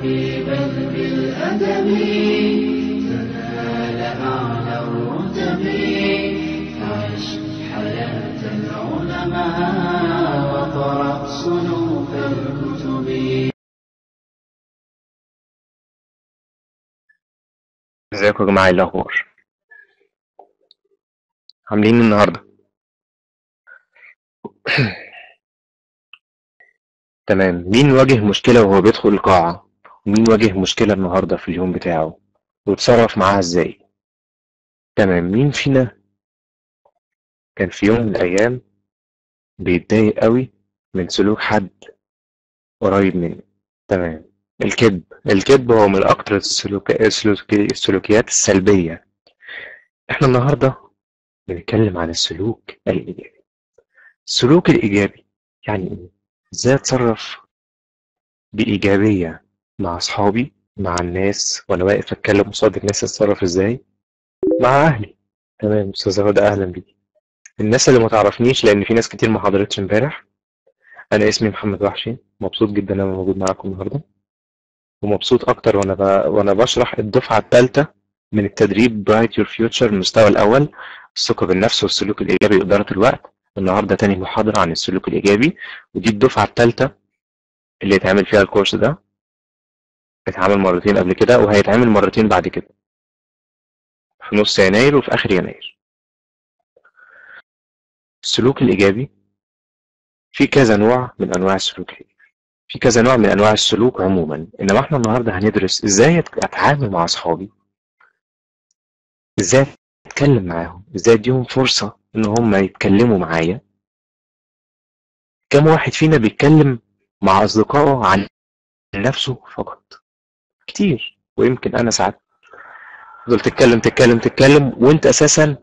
بل بالأدب تنال أعلى الرتب فعش حياة العلماء وقرأ صنوف الكتب ازيكم يا جماعة ايه الأخبار؟ عاملين إيه النهاردة؟ تمام مين واجه مشكلة وهو بيدخل القاعة؟ ومين واجه مشكلة النهاردة في اليوم بتاعه؟ وتصرف معاها ازاي؟ تمام مين فينا كان في يوم من الأيام بيتضايق قوي من سلوك حد قريب منه تمام الكذب الكذب هو من أكتر السلوك... السلوك... السلوكيات السلبية احنا النهاردة بنتكلم عن السلوك الإيجابي السلوك الإيجابي يعني إيه؟ إزاي أتصرف بإيجابية مع أصحابي مع الناس وأنا واقف أتكلم قصاد الناس أتصرف إزاي مع أهلي تمام أستاذ هدى أهلا بيك الناس اللي ما تعرفنيش لأن في ناس كتير ما حضرتش امبارح أنا اسمي محمد وحشي مبسوط جدا إن أنا موجود معاكم النهاردة ومبسوط أكتر وأنا ب... وأنا بشرح الدفعة الثالثة من التدريب برايت يور فيوتشر المستوى الأول الثقة بالنفس والسلوك الإيجابي وإدارة الوقت النهاردة تاني محاضرة عن السلوك الإيجابي ودي الدفعة الثالثة اللي يتعمل فيها الكورس ده اتعمل مرتين قبل كده وهيتعمل مرتين بعد كده في نص يناير وفي آخر يناير السلوك الإيجابي في كذا نوع من أنواع السلوك الإيجابي في كذا نوع من أنواع السلوك عموما إنما احنا النهاردة هندرس إزاي أتعامل مع أصحابي إزاي أتكلم معاهم إزاي أديهم فرصة إن هم يتكلموا معايا كم واحد فينا بيتكلم مع أصدقائه عن نفسه فقط كتير ويمكن أنا ساعات تفضل تتكلم تتكلم تتكلم وأنت أساسا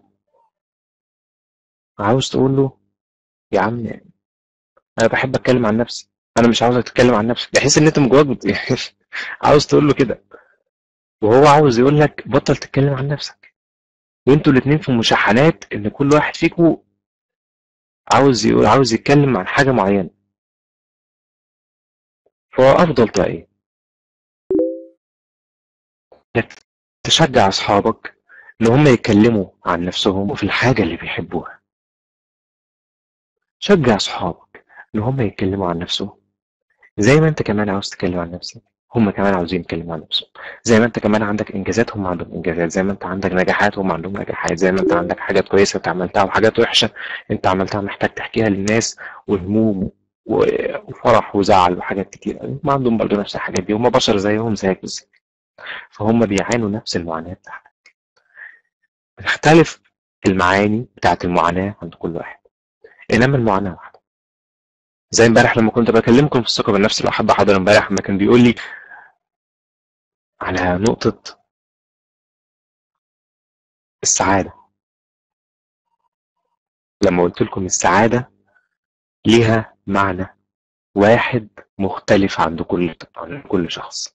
عاوز تقول له يا عم أنا بحب أتكلم عن نفسي أنا مش عاوزك تتكلم عن نفسك بحس إن أنت من جواك بت... عاوز تقول له كده وهو عاوز يقول لك بطل تتكلم عن نفسك وانتوا الاتنين في مشاحنات ان كل واحد فيكم عاوز يقول عاوز يتكلم عن حاجة معينة فهو افضل طريقة ايه انك تشجع اصحابك ان هم يتكلموا عن نفسهم وفي الحاجة اللي بيحبوها شجع اصحابك ان هم يتكلموا عن نفسهم زي ما انت كمان عاوز تتكلم عن نفسك هم كمان عاوزين يتكلموا عن نفسهم زي ما انت كمان عندك انجازات هم عندهم انجازات زي ما انت عندك نجاحات هم عندهم نجاحات زي ما انت عندك حاجات كويسه انت عملتها وحاجات وحشه انت عملتها محتاج تحكيها للناس وهموم وفرح وزعل وحاجات كتير هم عندهم برضه نفس الحاجات دي هم بشر زيهم زيك بالظبط فهم بيعانوا نفس المعاناه بتاعتك بتختلف المعاني بتاعت المعاناه عند كل واحد انما المعاناه واحده زي امبارح لما كنت بكلمكم في الثقه بالنفس لو حد حضر امبارح ما كان بيقول لي على نقطة السعادة لما قلت لكم السعادة ليها معنى واحد مختلف عند كل عند كل شخص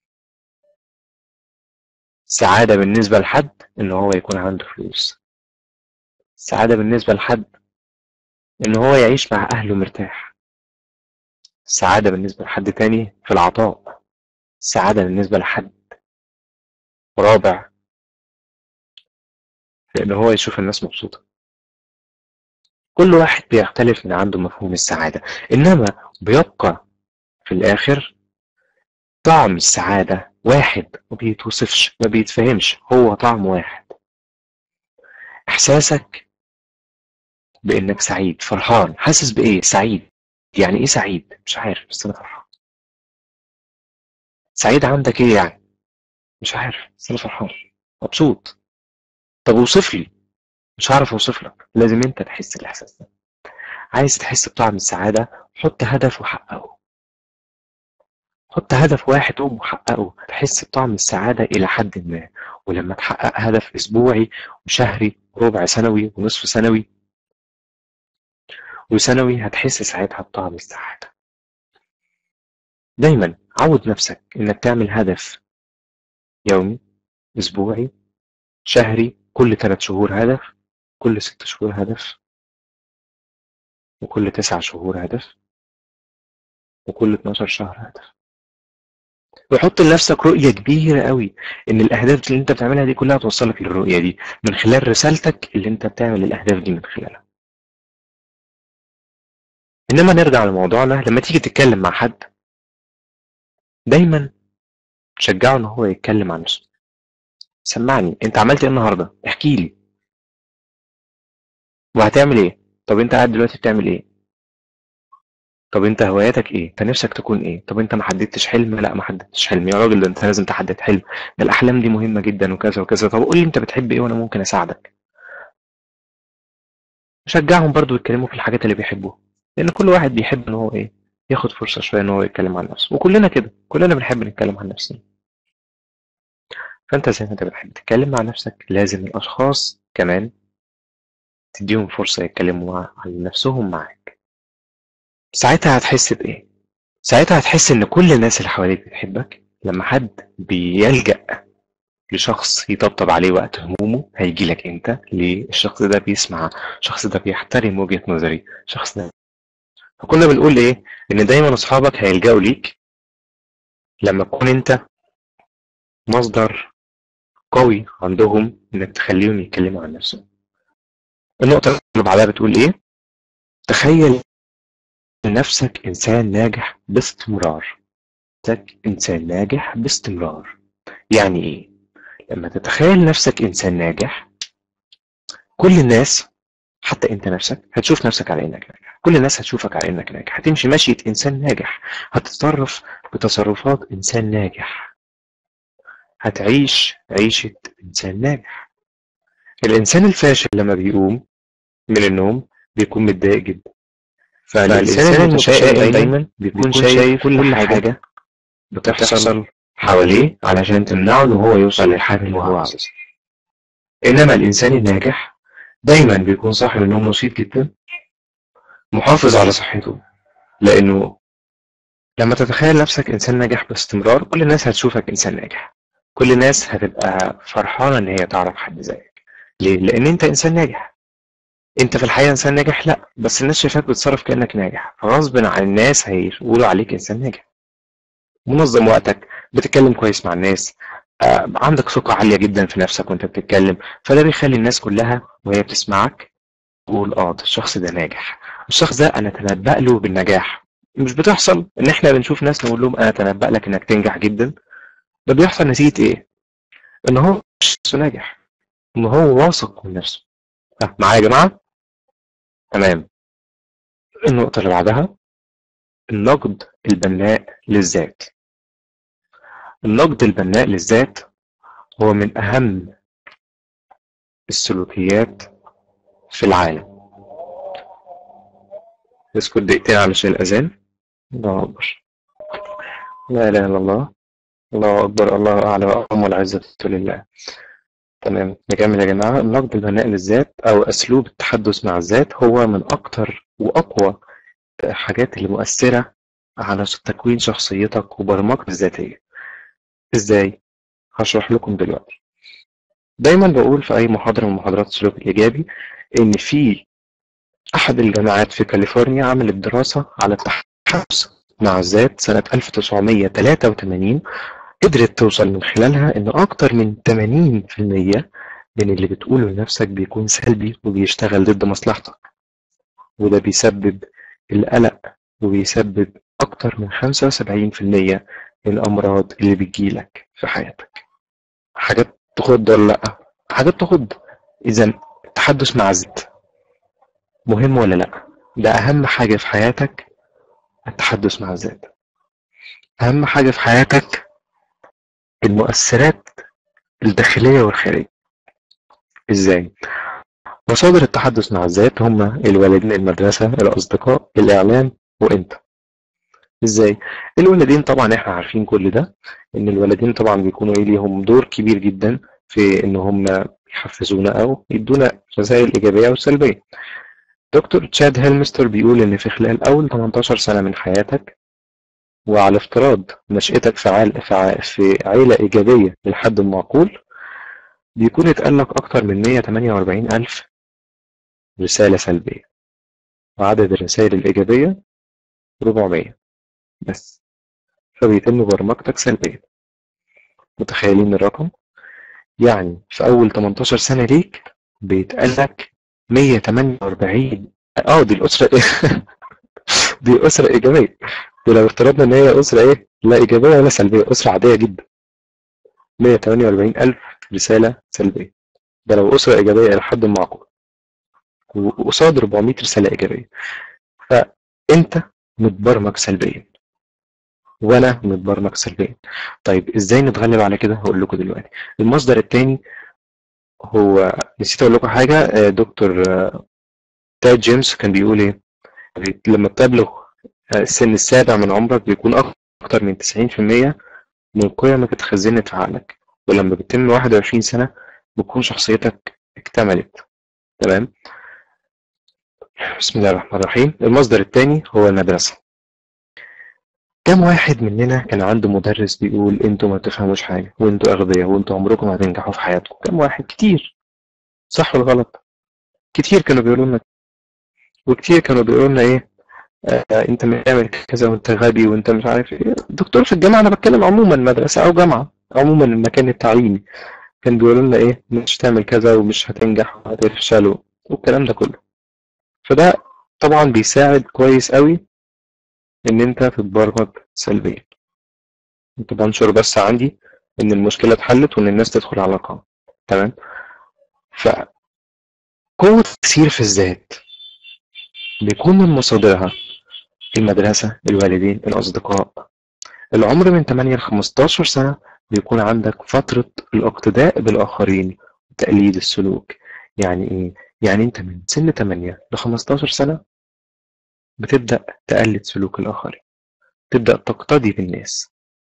السعادة بالنسبة لحد إن هو يكون عنده فلوس السعادة بالنسبة لحد إن هو يعيش مع أهله مرتاح السعادة بالنسبة لحد تاني في العطاء السعادة بالنسبة لحد رابع لأن هو يشوف الناس مبسوطة كل واحد بيختلف من عنده مفهوم السعادة إنما بيبقى في الآخر طعم السعادة واحد ما بيتوصفش ما بيتفهمش هو طعم واحد إحساسك بإنك سعيد فرحان حاسس بإيه سعيد يعني إيه سعيد مش عارف بس أنا فرحان سعيد عندك إيه يعني مش عارف بس أنا فرحان مبسوط طب اوصف لي مش هعرف اوصف لك لازم انت تحس الاحساس ده عايز تحس بطعم السعادة حط هدف وحققه حط هدف واحد قوم وحققه تحس بطعم السعادة إلى حد ما ولما تحقق هدف أسبوعي وشهري وربع سنوي ونصف سنوي وسنوي هتحس ساعتها بطعم السعادة دايما عود نفسك إنك تعمل هدف يومي أسبوعي شهري كل ثلاث شهور هدف كل ست شهور هدف وكل تسع شهور هدف وكل 12 شهر هدف وحط لنفسك رؤية كبيرة قوي ان الاهداف اللي انت بتعملها دي كلها توصلك للرؤية دي من خلال رسالتك اللي انت بتعمل الاهداف دي من خلالها انما نرجع لموضوعنا لما تيجي تتكلم مع حد دايما شجعه ان هو يتكلم عن نفسه سمعني انت عملت ايه النهارده احكي لي وهتعمل ايه طب انت قاعد دلوقتي بتعمل ايه طب انت هواياتك ايه انت نفسك تكون ايه طب انت ما حددتش حلم لا ما حددتش حلم يا راجل ده انت لازم تحدد حلم ده الاحلام دي مهمه جدا وكذا وكذا طب قول لي انت بتحب ايه وانا ممكن اساعدك شجعهم برضو يتكلموا في الحاجات اللي بيحبوها لان كل واحد بيحب ان هو ايه ياخد فرصه شويه ان هو يتكلم عن نفسه وكلنا كده كلنا بنحب نتكلم عن نفسنا فانت زي ما انت بتحب تتكلم مع نفسك لازم الاشخاص كمان تديهم فرصه يتكلموا مع- عن نفسهم معاك ساعتها هتحس بايه ساعتها هتحس ان كل الناس اللي حواليك بتحبك لما حد بيلجأ لشخص يطبطب عليه وقت همومه هيجي لك انت ليه الشخص ده بيسمع الشخص ده بيحترم وجهة نظري الشخص ده فكنا بنقول ايه ان دايما اصحابك هيلجأوا ليك لما تكون انت مصدر قوي عندهم انك تخليهم يتكلموا عن نفسهم النقطة اللي بعدها بتقول ايه تخيل نفسك انسان ناجح باستمرار نفسك انسان ناجح باستمرار يعني ايه لما تتخيل نفسك انسان ناجح كل الناس حتى انت نفسك هتشوف نفسك على انك ناجح كل الناس هتشوفك على انك ناجح هتمشي مشية انسان ناجح هتتصرف بتصرفات انسان ناجح هتعيش عيشة انسان ناجح الانسان الفاشل لما بيقوم من النوم بيكون متضايق جدا فالانسان المتشائم دايما بيكون شايف كل حاجة بتحصل حواليه علشان تمنعه ان هو يوصل للحاجة اللي هو عاوزها انما الانسان الناجح دايما بيكون صاحي من النوم نشيط جدا محافظ على صحته لانه لما تتخيل نفسك انسان ناجح باستمرار كل الناس هتشوفك انسان ناجح كل الناس هتبقى فرحانة ان هي تعرف حد زيك ليه؟ لان انت انسان ناجح انت في الحقيقة انسان ناجح لا بس الناس شايفاك بتتصرف كأنك ناجح فغصب عن الناس هيقولوا عليك انسان ناجح منظم وقتك بتتكلم كويس مع الناس آه، عندك ثقة عالية جدا في نفسك وانت بتتكلم فده بيخلي الناس كلها وهي بتسمعك تقول اه ده الشخص ده ناجح الشخص ده انا اتنبأ له بالنجاح مش بتحصل ان احنا بنشوف ناس نقول لهم انا اتنبأ لك انك تنجح جدا ده بيحصل نتيجة ايه ان هو شخص ناجح ان هو واثق من نفسه آه، معايا يا جماعة تمام النقطة اللي بعدها النقد البناء للذات النقد البناء للذات هو من أهم السلوكيات في العالم اسكت دقيقتين علشان الأذان الله أكبر لا إله إلا الله الله أكبر الله أعلى وأعلم والعزة لله تمام نكمل يا جماعة النقد البناء للذات أو أسلوب التحدث مع الذات هو من أكتر وأقوى الحاجات اللي مؤثرة على تكوين شخصيتك وبرمجتك الذاتية إزاي؟ هشرح لكم دلوقتي دايما بقول في أي محاضرة من محاضرات السلوك الإيجابي إن في أحد الجامعات في كاليفورنيا عملت دراسة على التحدث مع الذات سنة 1983 قدرت توصل من خلالها إن أكتر من 80% من اللي بتقوله لنفسك بيكون سلبي وبيشتغل ضد مصلحتك وده بيسبب القلق وبيسبب أكتر من 75% من الأمراض اللي بتجيلك في حياتك حاجات تخض ولا لأ؟ حاجات تخض إذا التحدث مع الذات مهم ولا لأ؟ ده أهم حاجة في حياتك التحدث مع الذات أهم حاجة في حياتك المؤثرات الداخلية والخارجية إزاي؟ مصادر التحدث مع الذات هما الوالدين المدرسة الأصدقاء الإعلام وإنت إزاي؟ الوالدين طبعا إحنا عارفين كل ده إن الوالدين طبعا بيكونوا إيه ليهم دور كبير جدا في إن هم يحفزونا أو يدونا رسائل إيجابية وسلبية دكتور تشاد هيلمستر بيقول إن في خلال أول 18 سنة من حياتك وعلى افتراض نشأتك في عائلة في, ع... في عيلة إيجابية لحد معقول بيكون اتقال لك أكتر من 148 ألف رسالة سلبية وعدد الرسائل الإيجابية 400 بس فبيتم برمجتك سلبيا متخيلين الرقم يعني في اول 18 سنة ليك بيتقالك 148 اه دي الاسرة ايه دي اسرة ايجابية ولو افترضنا ان هي اسرة ايه لا ايجابية ولا سلبية اسرة عادية جدا 148 الف رسالة سلبية ده لو اسرة ايجابية الى حد معقول وقصاد 400 رسالة ايجابية فانت متبرمج سلبيا وانا متبرمج سلبيا طيب ازاي نتغلب على كده هقول لكم دلوقتي المصدر الثاني هو نسيت اقول لكم حاجه آه، دكتور آه، تاد جيمس كان بيقول ايه لما بتبلغ آه، السن السابع من عمرك بيكون اكتر من 90% من قيمك اتخزنت في عقلك ولما بتتم 21 سنه بتكون شخصيتك اكتملت تمام بسم الله الرحمن الرحيم المصدر الثاني هو المدرسه كم واحد مننا كان عنده مدرس بيقول انتوا ما تفهموش حاجة وانتوا اغبياء وانتوا عمركم ما هتنجحوا في حياتكم كم واحد كتير صح ولا غلط كتير كانوا بيقولوا لنا وكتير كانوا بيقولوا لنا ايه آه انت بتعمل كذا وانت غبي وانت مش عارف ايه الدكتور في الجامعة انا بتكلم عموما مدرسة او جامعة عموما المكان التعليمي كان بيقولوا لنا ايه مش تعمل كذا ومش هتنجح وهتفشل والكلام ده كله فده طبعا بيساعد كويس قوي ان انت تتبرمج سلبيا كنت بنشر بس عندي ان المشكله اتحلت وان الناس تدخل على القاعه تمام ف قوة التأثير في الذات بيكون من مصادرها المدرسة الوالدين الأصدقاء العمر من 8 ل 15 سنة بيكون عندك فترة الاقتداء بالآخرين وتقليد السلوك يعني إيه؟ يعني أنت من سن 8 ل 15 سنة بتبدأ تقلد سلوك الآخرين تبدأ تقتدي بالناس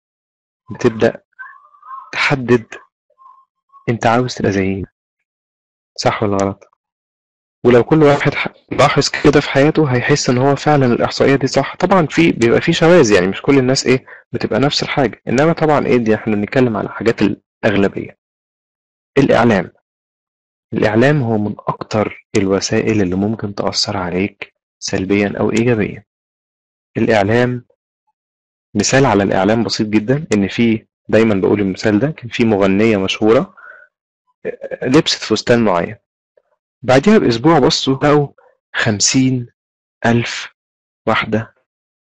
بتبدأ تحدد انت عاوز تبقى زي ايه صح ولا غلط ولو كل واحد ح- لاحظ كده في حياته هيحس ان هو فعلا الاحصائيه دي صح طبعا في بيبقى في شواذ يعني مش كل الناس ايه بتبقى نفس الحاجه انما طبعا ايه دي احنا بنتكلم على حاجات الاغلبيه الاعلام الاعلام هو من اكتر الوسائل اللي ممكن تاثر عليك سلبيا او ايجابيا الاعلام مثال على الاعلام بسيط جدا ان في دايما بقول المثال ده كان في مغنيه مشهوره آه، لبست فستان معين بعدها باسبوع بصوا لقوا خمسين الف واحده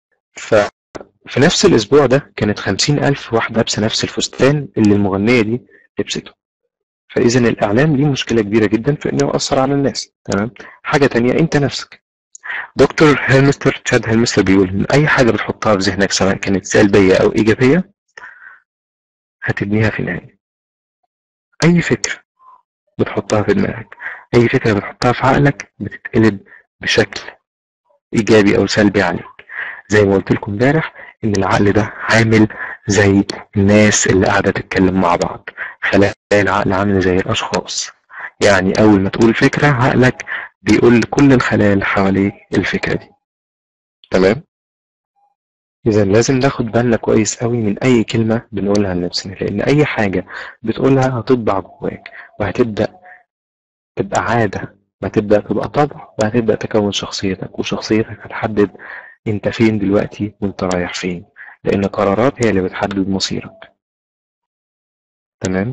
ففي نفس الاسبوع ده كانت خمسين الف واحده لابسه نفس الفستان اللي المغنيه دي لبسته فاذا الاعلام ليه مشكله كبيره جدا في انه ياثر على الناس تمام حاجه تانية انت نفسك دكتور هيلمستر تشاد هيلمستر بيقول ان اي حاجه بتحطها في ذهنك سواء كانت سلبيه او ايجابيه هتبنيها في النهايه اي فكره بتحطها في دماغك اي فكره بتحطها في عقلك بتتقلب بشكل ايجابي او سلبي عليك زي ما قلت لكم امبارح ان العقل ده عامل زي الناس اللي قاعده تتكلم مع بعض خلايا العقل عامل زي الاشخاص يعني اول ما تقول فكره عقلك بيقول لكل الخلايا اللي حواليك الفكره دي تمام اذا لازم ناخد بالنا كويس قوي من اي كلمه بنقولها لنفسنا لان اي حاجه بتقولها هتطبع جواك وهتبدا تبقى عاده وهتبدا تبقى طبع وهتبدا تكون شخصيتك وشخصيتك هتحدد انت فين دلوقتي وانت رايح فين لان قرارات هي اللي بتحدد مصيرك تمام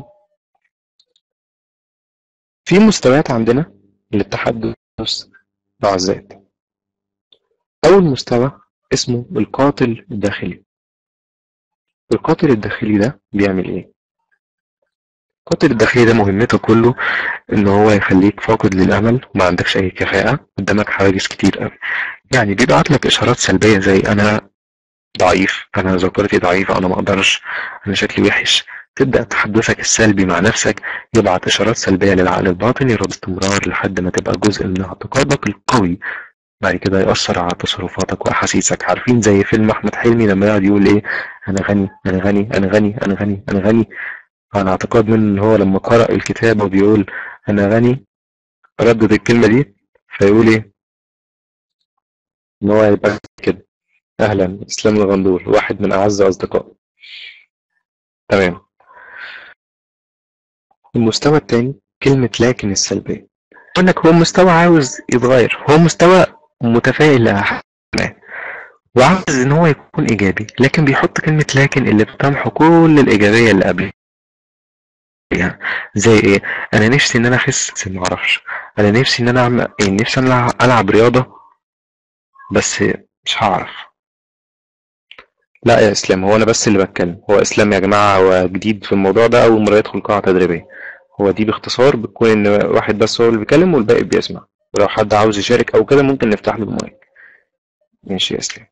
في مستويات عندنا للتحدث مع الذات اول مستوى اسمه القاتل الداخلي القاتل الداخلي ده بيعمل ايه القاتل الداخلي ده مهمته كله ان هو يخليك فاقد للامل وما عندكش اي كفاءة قدامك حواجز كتير قوي يعني بيبعت لك اشارات سلبية زي انا ضعيف انا ذاكرتي ضعيفة انا ما اقدرش انا شكلي وحش تبدأ تحدثك السلبي مع نفسك يبعت اشارات سلبية للعقل الباطني باستمرار لحد ما تبقى جزء من اعتقادك القوي بعد كده يأثر على تصرفاتك وأحاسيسك عارفين زي فيلم أحمد حلمي لما يقعد يقول إيه أنا غني أنا غني أنا غني أنا غني أنا غني على اعتقاد منه إن هو لما قرأ الكتاب وبيقول أنا غني ردد الكلمة دي فيقول إيه إن هو يبقى كده أهلا إسلام الغندور واحد من أعز أصدقائي تمام المستوى التاني كلمة لكن السلبية يقول لك هو مستوى عاوز يتغير هو مستوى متفائل لأحد وعاوز ان هو يكون ايجابي لكن بيحط كلمة لكن اللي بتمحو كل الايجابية اللي قبلها زي ايه انا نفسي ان انا اخس بس ما اعرفش انا نفسي ان انا اعمل إيه نفسي ان انا العب رياضة بس مش هعرف لا يا اسلام هو انا بس اللي بتكلم هو اسلام يا جماعة هو جديد في الموضوع ده اول مرة يدخل قاعة تدريبية هو دي باختصار بتكون ان واحد بس هو اللي بيتكلم والباقي بيسمع ولو حد عاوز يشارك او كده ممكن نفتح له المايك ماشي يا اسلام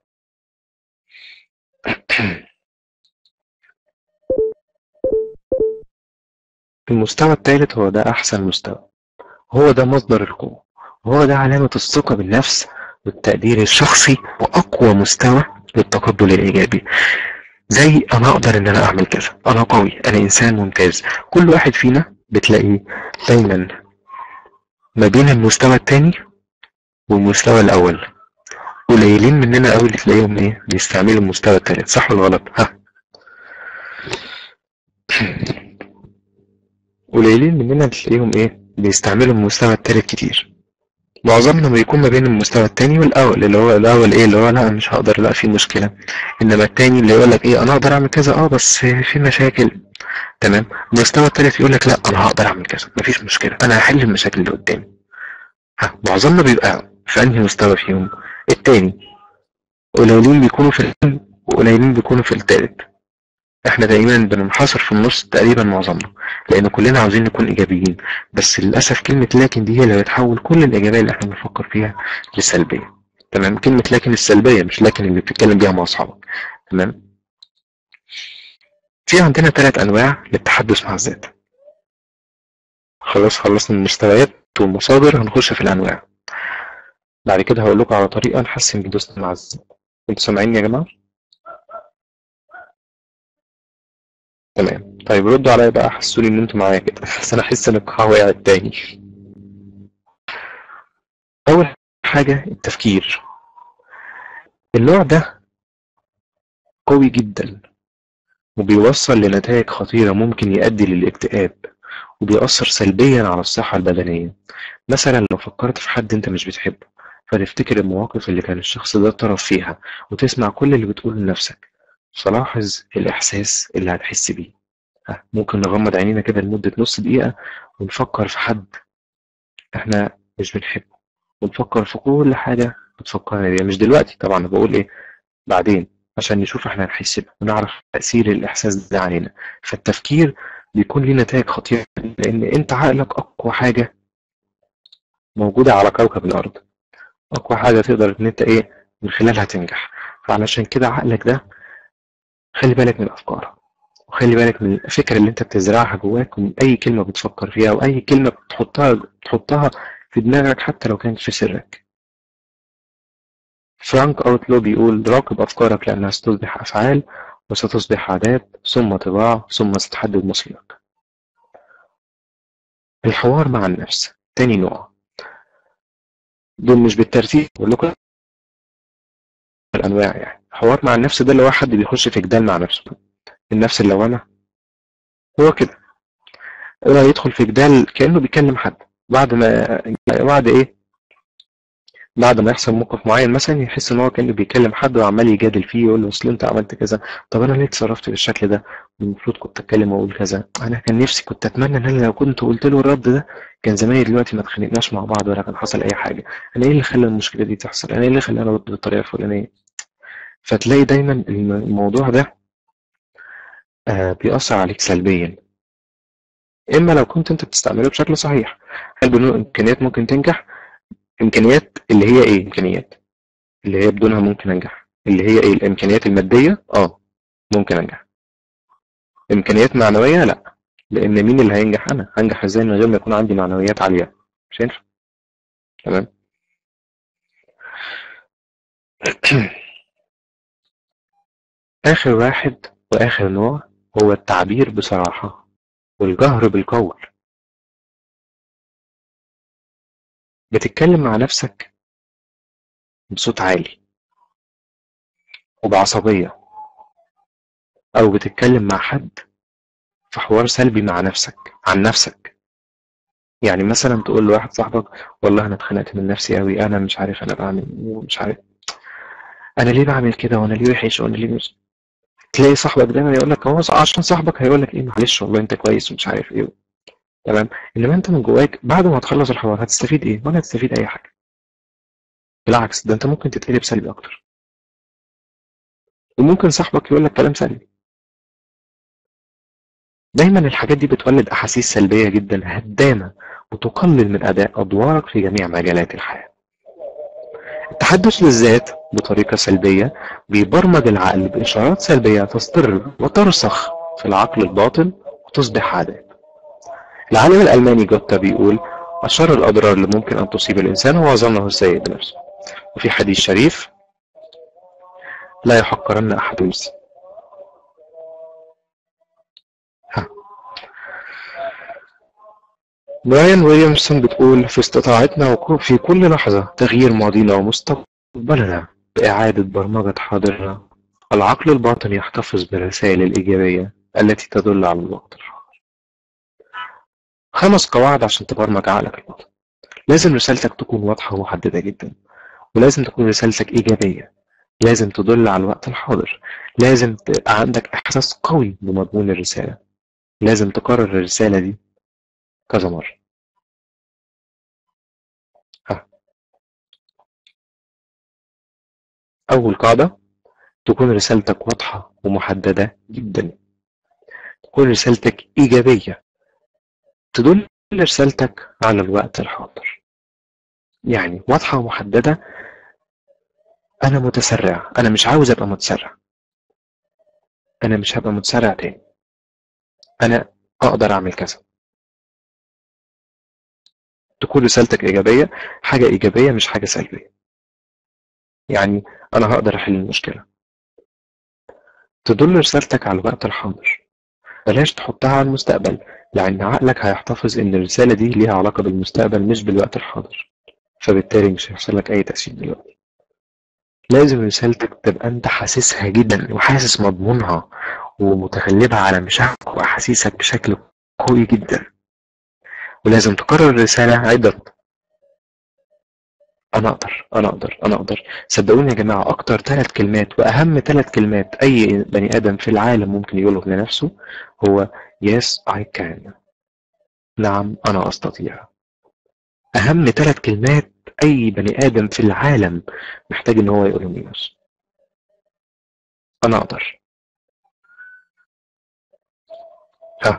المستوى الثالث هو ده أحسن مستوى هو ده مصدر القوة وهو ده علامة الثقة بالنفس والتقدير الشخصي وأقوى مستوى للتقبل الإيجابي زي أنا أقدر إن أنا أعمل كذا أنا قوي أنا إنسان ممتاز كل واحد فينا بتلاقيه دايما ما بين المستوى الثاني والمستوى الأول قليلين مننا قوي اللي تلاقيهم إيه بيستعملوا المستوى الثالث صح ولا غلط ها قليلين مننا تلاقيهم ايه بيستعملوا المستوى التالت كتير معظمنا بيكون ما بين المستوى التاني والاول اللي هو الاول ايه اللي هو لا مش هقدر لا في مشكله انما التاني اللي يقول لك ايه انا اقدر اعمل كذا اه بس في مشاكل تمام المستوى التالت يقول لك لا انا هقدر اعمل كذا مفيش مشكله انا هحل المشاكل اللي قدامي ها معظمنا بيبقى في انهي مستوى فيهم التاني قليلين بيكونوا في التاني وقليلين بيكونوا في التالت احنا دايما بننحصر في النص تقريبا معظمنا لان كلنا عاوزين نكون ايجابيين بس للاسف كلمه لكن دي هي اللي بتحول كل الايجابيه اللي احنا بنفكر فيها لسلبيه تمام كلمه لكن السلبيه مش لكن اللي بتتكلم بيها مع اصحابك تمام في عندنا ثلاث انواع للتحدث مع الذات خلاص خلصنا المستويات والمصادر هنخش في الانواع بعد كده هقول لكم على طريقه نحسن بيدوسنا مع الذات انتوا سامعيني يا جماعه تمام طيب ردوا عليا بقى حسوني ان انتوا معايا كده بس انا احس ان القاعة وقعت تاني اول حاجة التفكير النوع ده قوي جدا وبيوصل لنتائج خطيرة ممكن يؤدي للاكتئاب وبيأثر سلبيا على الصحة البدنية مثلا لو فكرت في حد انت مش بتحبه فتفتكر المواقف اللي كان الشخص ده طرف فيها وتسمع كل اللي بتقوله لنفسك فلاحظ الإحساس اللي هتحس بيه ممكن نغمض عينينا كده لمدة نص دقيقة ونفكر في حد احنا مش بنحبه ونفكر في كل حاجة بتفكرنا بيها مش دلوقتي طبعا أنا بقول ايه بعدين عشان نشوف احنا هنحس بيه ونعرف تأثير الإحساس ده علينا فالتفكير بيكون ليه نتائج خطيرة لأن أنت عقلك أقوى حاجة موجودة على كوكب الأرض أقوى حاجة تقدر إن أنت إيه من خلالها تنجح فعلشان كده عقلك ده خلي بالك من أفكارك وخلي بالك من الفكرة اللي أنت بتزرعها جواك ومن أي كلمة بتفكر فيها أو أي كلمة بتحطها بتحطها في دماغك حتى لو كانت في سرك فرانك أوتلو بيقول راقب أفكارك لأنها ستصبح أفعال وستصبح عادات ثم طباع ثم ستحدد مصيرك الحوار مع النفس تاني نوع دول مش بالترتيب بقول لكم الأنواع يعني الحوار مع النفس ده اللي هو حد بيخش في جدال مع نفسه النفس اللوامة هو كده هو يدخل في جدال كأنه بيكلم حد بعد ما بعد ايه بعد ما يحصل موقف معين مثلا يحس ان هو كانه بيكلم حد وعمال يجادل فيه يقول له اصل انت عملت كذا طب انا ليه اتصرفت بالشكل ده المفروض كنت اتكلم واقول كذا انا كان نفسي كنت اتمنى ان انا لو كنت قلت له الرد ده كان زماني دلوقتي ما اتخانقناش مع بعض ولا كان حصل اي حاجه انا ايه اللي خلى المشكله دي تحصل انا ايه اللي خلاني ارد بالطريقه الفلانيه فتلاقي دايما الموضوع ده آه بيأثر عليك سلبيا اما لو كنت انت بتستعمله بشكل صحيح هل بدون امكانيات ممكن تنجح امكانيات اللي هي ايه امكانيات اللي هي بدونها ممكن انجح اللي هي ايه الامكانيات الماديه اه ممكن انجح امكانيات معنويه لا لان مين اللي هينجح انا هنجح ازاي من غير ما يكون عندي معنويات عاليه مش هينفع تمام اخر واحد واخر نوع هو التعبير بصراحه والجهر بالقول بتتكلم مع نفسك بصوت عالي وبعصبية أو بتتكلم مع حد في حوار سلبي مع نفسك عن نفسك يعني مثلا تقول لواحد صاحبك والله أنا اتخنقت من نفسي أوي أنا مش عارف أنا بعمل مش عارف انا ليه بعمل كده وانا ليه وحش وانا ليه مش تلاقي صاحبك دايما يقول لك هو عشان صاحبك هيقول لك ايه معلش والله انت كويس ومش عارف ايه تمام انما انت من جواك بعد ما تخلص الحوار هتستفيد ايه ولا هتستفيد اي حاجه بالعكس ده انت ممكن تتقلب سلبي اكتر وممكن صاحبك يقول لك كلام سلبي دايما الحاجات دي بتولد احاسيس سلبيه جدا هدامه وتقلل من اداء ادوارك في جميع مجالات الحياه التحدث للذات بطريقه سلبيه بيبرمج العقل باشارات سلبيه تستقر وترسخ في العقل الباطن وتصبح عادات العالم الالماني جوتا بيقول اشر الاضرار اللي ممكن ان تصيب الانسان هو ظنه السيء بنفسه وفي حديث شريف لا يحقرن احد نفسه براين ويليامسون بتقول في استطاعتنا وقوع في كل لحظة تغيير ماضينا ومستقبلنا بإعادة برمجة حاضرنا العقل الباطن يحتفظ بالرسائل الإيجابية التي تدل على الوقت الحاضر خمس قواعد عشان تبرمج عقلك الباطن لازم رسالتك تكون واضحة ومحددة جدا ولازم تكون رسالتك إيجابية لازم تدل على الوقت الحاضر لازم تبقى عندك إحساس قوي بمضمون الرسالة لازم تكرر الرسالة دي كذا مرة ها. أول قاعدة تكون رسالتك واضحة ومحددة جدا تكون رسالتك إيجابية تدل رسالتك على الوقت الحاضر يعني واضحة ومحددة أنا متسرع أنا مش عاوز أبقى متسرع أنا مش هبقى متسرع تاني أنا أقدر أعمل كذا تكون رسالتك إيجابية حاجة إيجابية مش حاجة سلبية يعني أنا هقدر أحل المشكلة تدل رسالتك على الوقت الحاضر بلاش تحطها على المستقبل لأن عقلك هيحتفظ إن الرسالة دي ليها علاقة بالمستقبل مش بالوقت الحاضر فبالتالي مش هيحصل لك أي تأثير دلوقتي لازم رسالتك تبقى أنت حاسسها جدا وحاسس مضمونها ومتغلبة على مشاعرك وأحاسيسك بشكل قوي جدا ولازم تكرر الرسالة عدة أنا أقدر أنا أقدر أنا أقدر صدقوني يا جماعة أكتر ثلاث كلمات وأهم ثلاث كلمات أي بني آدم في العالم ممكن يقوله لنفسه هو yes I can نعم أنا أستطيع أهم ثلاث كلمات أي بني آدم في العالم محتاج إن هو يقولهم لنفسه أنا أقدر ها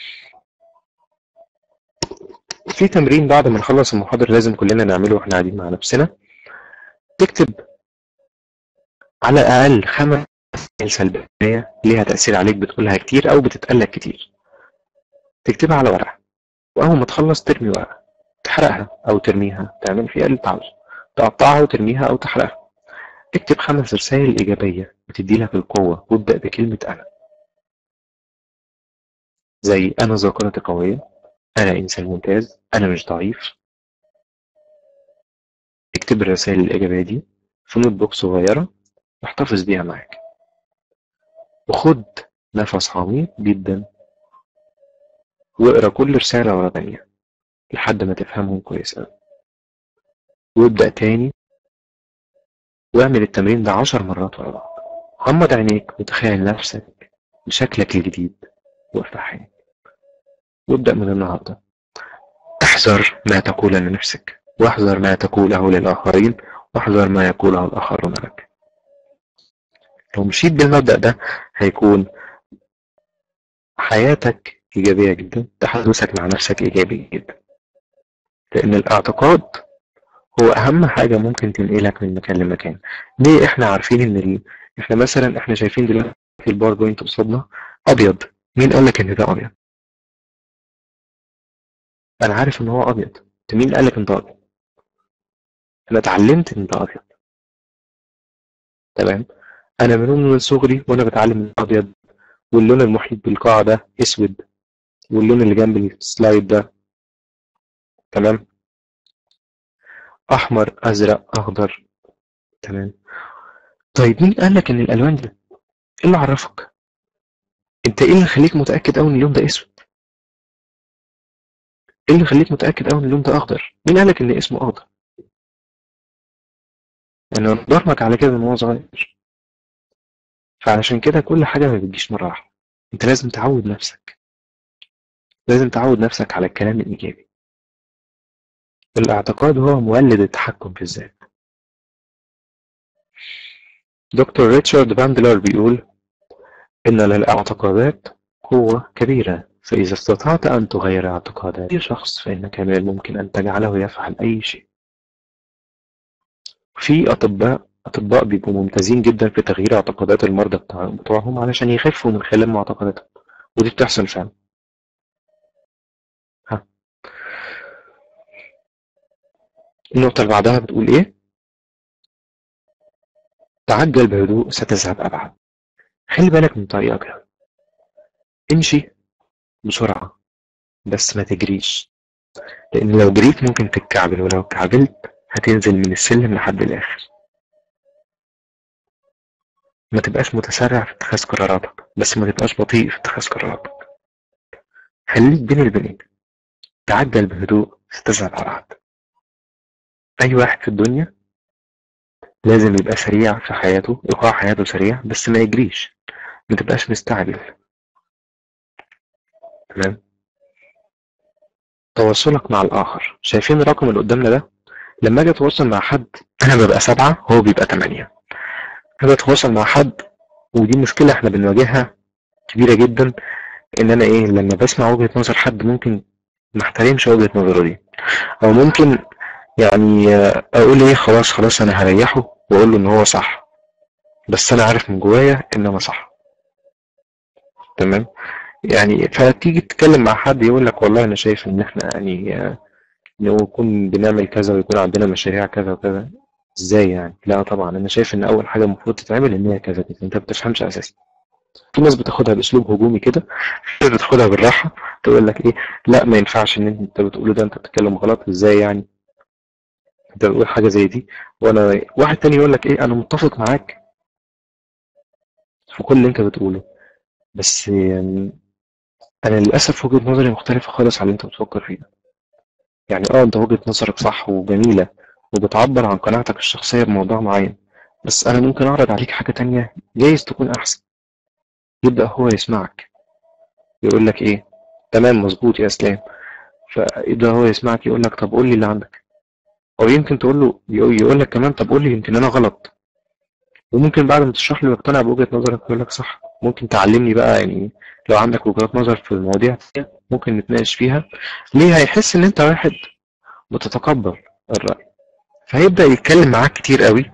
في تمرين بعد ما نخلص المحاضرة لازم كلنا نعمله واحنا قاعدين مع نفسنا تكتب على الأقل خمس سلبية ليها تأثير عليك بتقولها كتير أو بتتقلك كتير تكتبها على ورقة وأول ما تخلص ترمي ورقة تحرقها أو ترميها تعمل فيها اللي تعوزه تقطعها وترميها أو تحرقها اكتب خمس رسائل إيجابية بتدي لك القوة وابدأ بكلمة أنا زي أنا ذاكرتي قوية أنا إنسان ممتاز أنا مش ضعيف اكتب الرسائل الإيجابية دي في نوت بوك صغيرة واحتفظ بيها معاك وخد نفس عميق جدا واقرا كل رسالة ورا تانية لحد ما تفهمهم كويس أوي وابدأ تاني واعمل التمرين ده عشر مرات ورا بعض غمض عينيك وتخيل نفسك بشكلك الجديد وافتح عينيك وابدأ من النهاردة احذر ما تقول لنفسك واحذر ما تقوله للآخرين واحذر ما يقوله الآخرون لك لو مشيت بالمبدأ ده هيكون حياتك إيجابية جدا تحدثك مع نفسك إيجابي جدا لأن الاعتقاد هو أهم حاجة ممكن تنقلك من مكان لمكان ليه إحنا عارفين إن ال... إحنا مثلا إحنا شايفين دلوقتي البار جوينت قصادنا أبيض مين قال لك إن ده أبيض؟ أنا عارف إن هو أبيض أنت مين قال لك إن ده أبيض؟ أنا اتعلمت إن ده أبيض تمام أنا من من صغري وأنا بتعلم إن ده أبيض واللون المحيط بالقاعة ده أسود واللون اللي جنب السلايد ده تمام احمر ازرق اخضر تمام طيب مين قال لك ان الالوان دي ايه اللي عرفك انت ايه اللي خليك متاكد قوي ان اللون ده اسود ايه اللي خليك متاكد قوي ان اللون ده اخضر مين قال لك ان اسمه اخضر لأنه اتبرمج على كده من وهو صغير فعلشان كده كل حاجة ما بتجيش مرة واحدة أنت لازم تعود نفسك لازم تعود نفسك على الكلام الإيجابي الاعتقاد هو مولد التحكم في الذات دكتور ريتشارد باندلر بيقول إن للاعتقادات قوة كبيرة فإذا استطعت أن تغير اعتقادات أي شخص فإنك من الممكن أن تجعله يفعل أي شيء في أطباء أطباء بيبقوا ممتازين جدا في تغيير اعتقادات المرضى بتاع- بتوعهم علشان يخفوا من خلال معتقداتهم ودي بتحصل فعلا ها النقطة اللي بعدها بتقول إيه؟ تعجل بهدوء ستذهب أبعد خلي بالك من طريقك ده امشي بسرعة بس ما تجريش لأن لو جريت ممكن تتكعبل ولو اتكعبلت هتنزل من السلم لحد الآخر ما تبقاش متسرع في اتخاذ قراراتك بس ما تبقاش بطيء في اتخاذ قراراتك خليك بين البنين تعجل بهدوء ستذهب أبعد أي واحد في الدنيا لازم يبقى سريع في حياته إيقاع حياته سريع بس ما يجريش ما تبقاش مستعجل تمام تواصلك مع الآخر شايفين الرقم اللي قدامنا ده لما أجي أتواصل مع حد أنا ببقى سبعة هو بيبقى تمانية أنا بتواصل مع حد ودي مشكلة إحنا بنواجهها كبيرة جدا إن أنا إيه لما بسمع وجهة نظر حد ممكن ما احترمش وجهة نظره دي أو ممكن يعني آه، أقول إيه خلاص خلاص أنا هريحه وأقول له إن هو صح بس أنا عارف من جوايا إن أنا صح تمام يعني فتيجي تتكلم مع حد يقول لك والله انا شايف ان احنا يعني آه، نكون بنعمل كذا ويكون عندنا مشاريع كذا وكذا ازاي يعني لا طبعا انا شايف ان اول حاجه المفروض تتعمل ان هي كذا كذا انت ما بتفهمش اساسا في ناس بتاخدها باسلوب هجومي كده في ناس بتاخدها بالراحه تقول لك ايه لا ما ينفعش ان انت بتقوله ده انت بتتكلم غلط ازاي يعني انت بتقول حاجه زي دي وانا واحد تاني يقول لك ايه انا متفق معاك في كل اللي انت بتقوله بس يعني انا للاسف وجهة نظري مختلفة خالص عن اللي انت بتفكر فيه ده يعني اه انت وجهة نظرك صح وجميلة وبتعبر عن قناعتك الشخصية بموضوع معين بس انا ممكن اعرض عليك حاجة تانية جايز تكون احسن يبدأ هو يسمعك يقول لك ايه تمام مظبوط يا اسلام فيبدأ هو يسمعك يقول لك طب قول لي اللي عندك او يمكن تقول له يقول لك كمان طب قول لي يمكن انا غلط وممكن بعد ما تشرح له يقتنع بوجهة نظرك يقول لك صح ممكن تعلمني بقى يعني لو عندك وجهات نظر في المواضيع دي ممكن نتناقش فيها ليه هيحس ان انت واحد بتتقبل الرأي فهيبدأ يتكلم معاك كتير قوي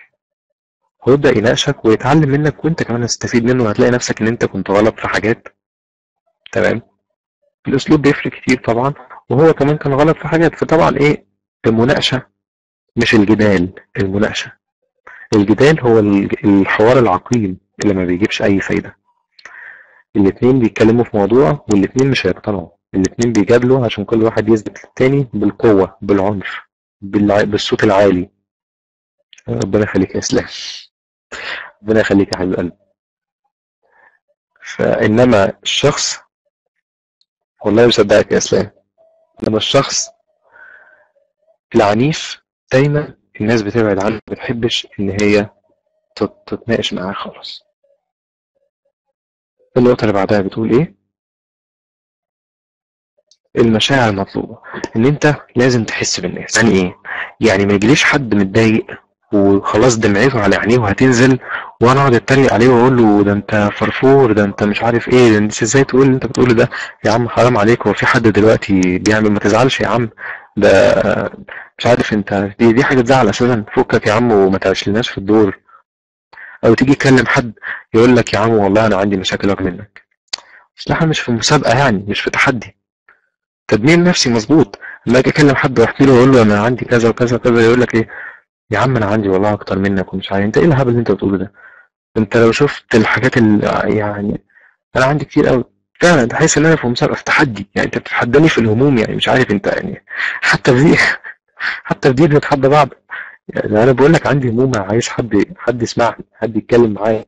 ويبدأ يناقشك ويتعلم منك وانت كمان هتستفيد منه وهتلاقي نفسك ان انت كنت غلط في حاجات تمام الاسلوب بيفرق كتير طبعا وهو كمان كان غلط في حاجات فطبعا ايه المناقشة مش الجدال المناقشة الجدال هو الج- الحوار العقيم اللي ما بيجيبش اي فايدة الاتنين بيتكلموا في موضوع والاتنين مش هيقتنعوا الاتنين بيجادلوا عشان كل واحد يثبت للتاني بالقوة بالعنف بالع... بالصوت العالي ربنا يخليك يا اسلام ربنا يخليك يا حبيب قلبي فانما الشخص والله مصدقك يا اسلام انما الشخص العنيف دايما الناس بتبعد عنه ما بتحبش ان هي تت- تتناقش معاه خالص النقطة اللي بعدها بتقول ايه المشاعر المطلوبة ان انت لازم تحس بالناس يعني ايه يعني ما يجيليش حد متضايق وخلاص دمعته على عينيه وهتنزل وانا اقعد اتريق عليه واقول له ده انت فرفور ده انت مش عارف ايه ده انت ازاي تقول اللي انت بتقوله ده يا عم حرام عليك هو في حد دلوقتي بيعمل ما تزعلش يا عم ده مش عارف انت دي, دي حاجه تزعل اساسا فكك يا عم وما تعيشلناش في الدور او تيجي تكلم حد يقول لك يا عم والله انا عندي مشاكل اكتر منك بس احنا مش في مسابقه يعني مش في تحدي تدمير نفسي مظبوط لما اجي اكلم حد واحكي له واقول له انا عندي كذا وكذا وكذا يقول لك ايه يا عم انا عندي والله اكتر منك ومش عارف انت ايه الهبل اللي انت بتقوله ده انت لو شفت الحاجات اللي يعني انا عندي كتير قوي فعلا تحس ان انا في مسابقه في تحدي يعني انت بتتحداني في الهموم يعني مش عارف انت يعني حتى في دي حتى في دي بنتحدى بعض يعني انا بقول لك عندي هموم عايز حد حد يسمعني حد يتكلم معايا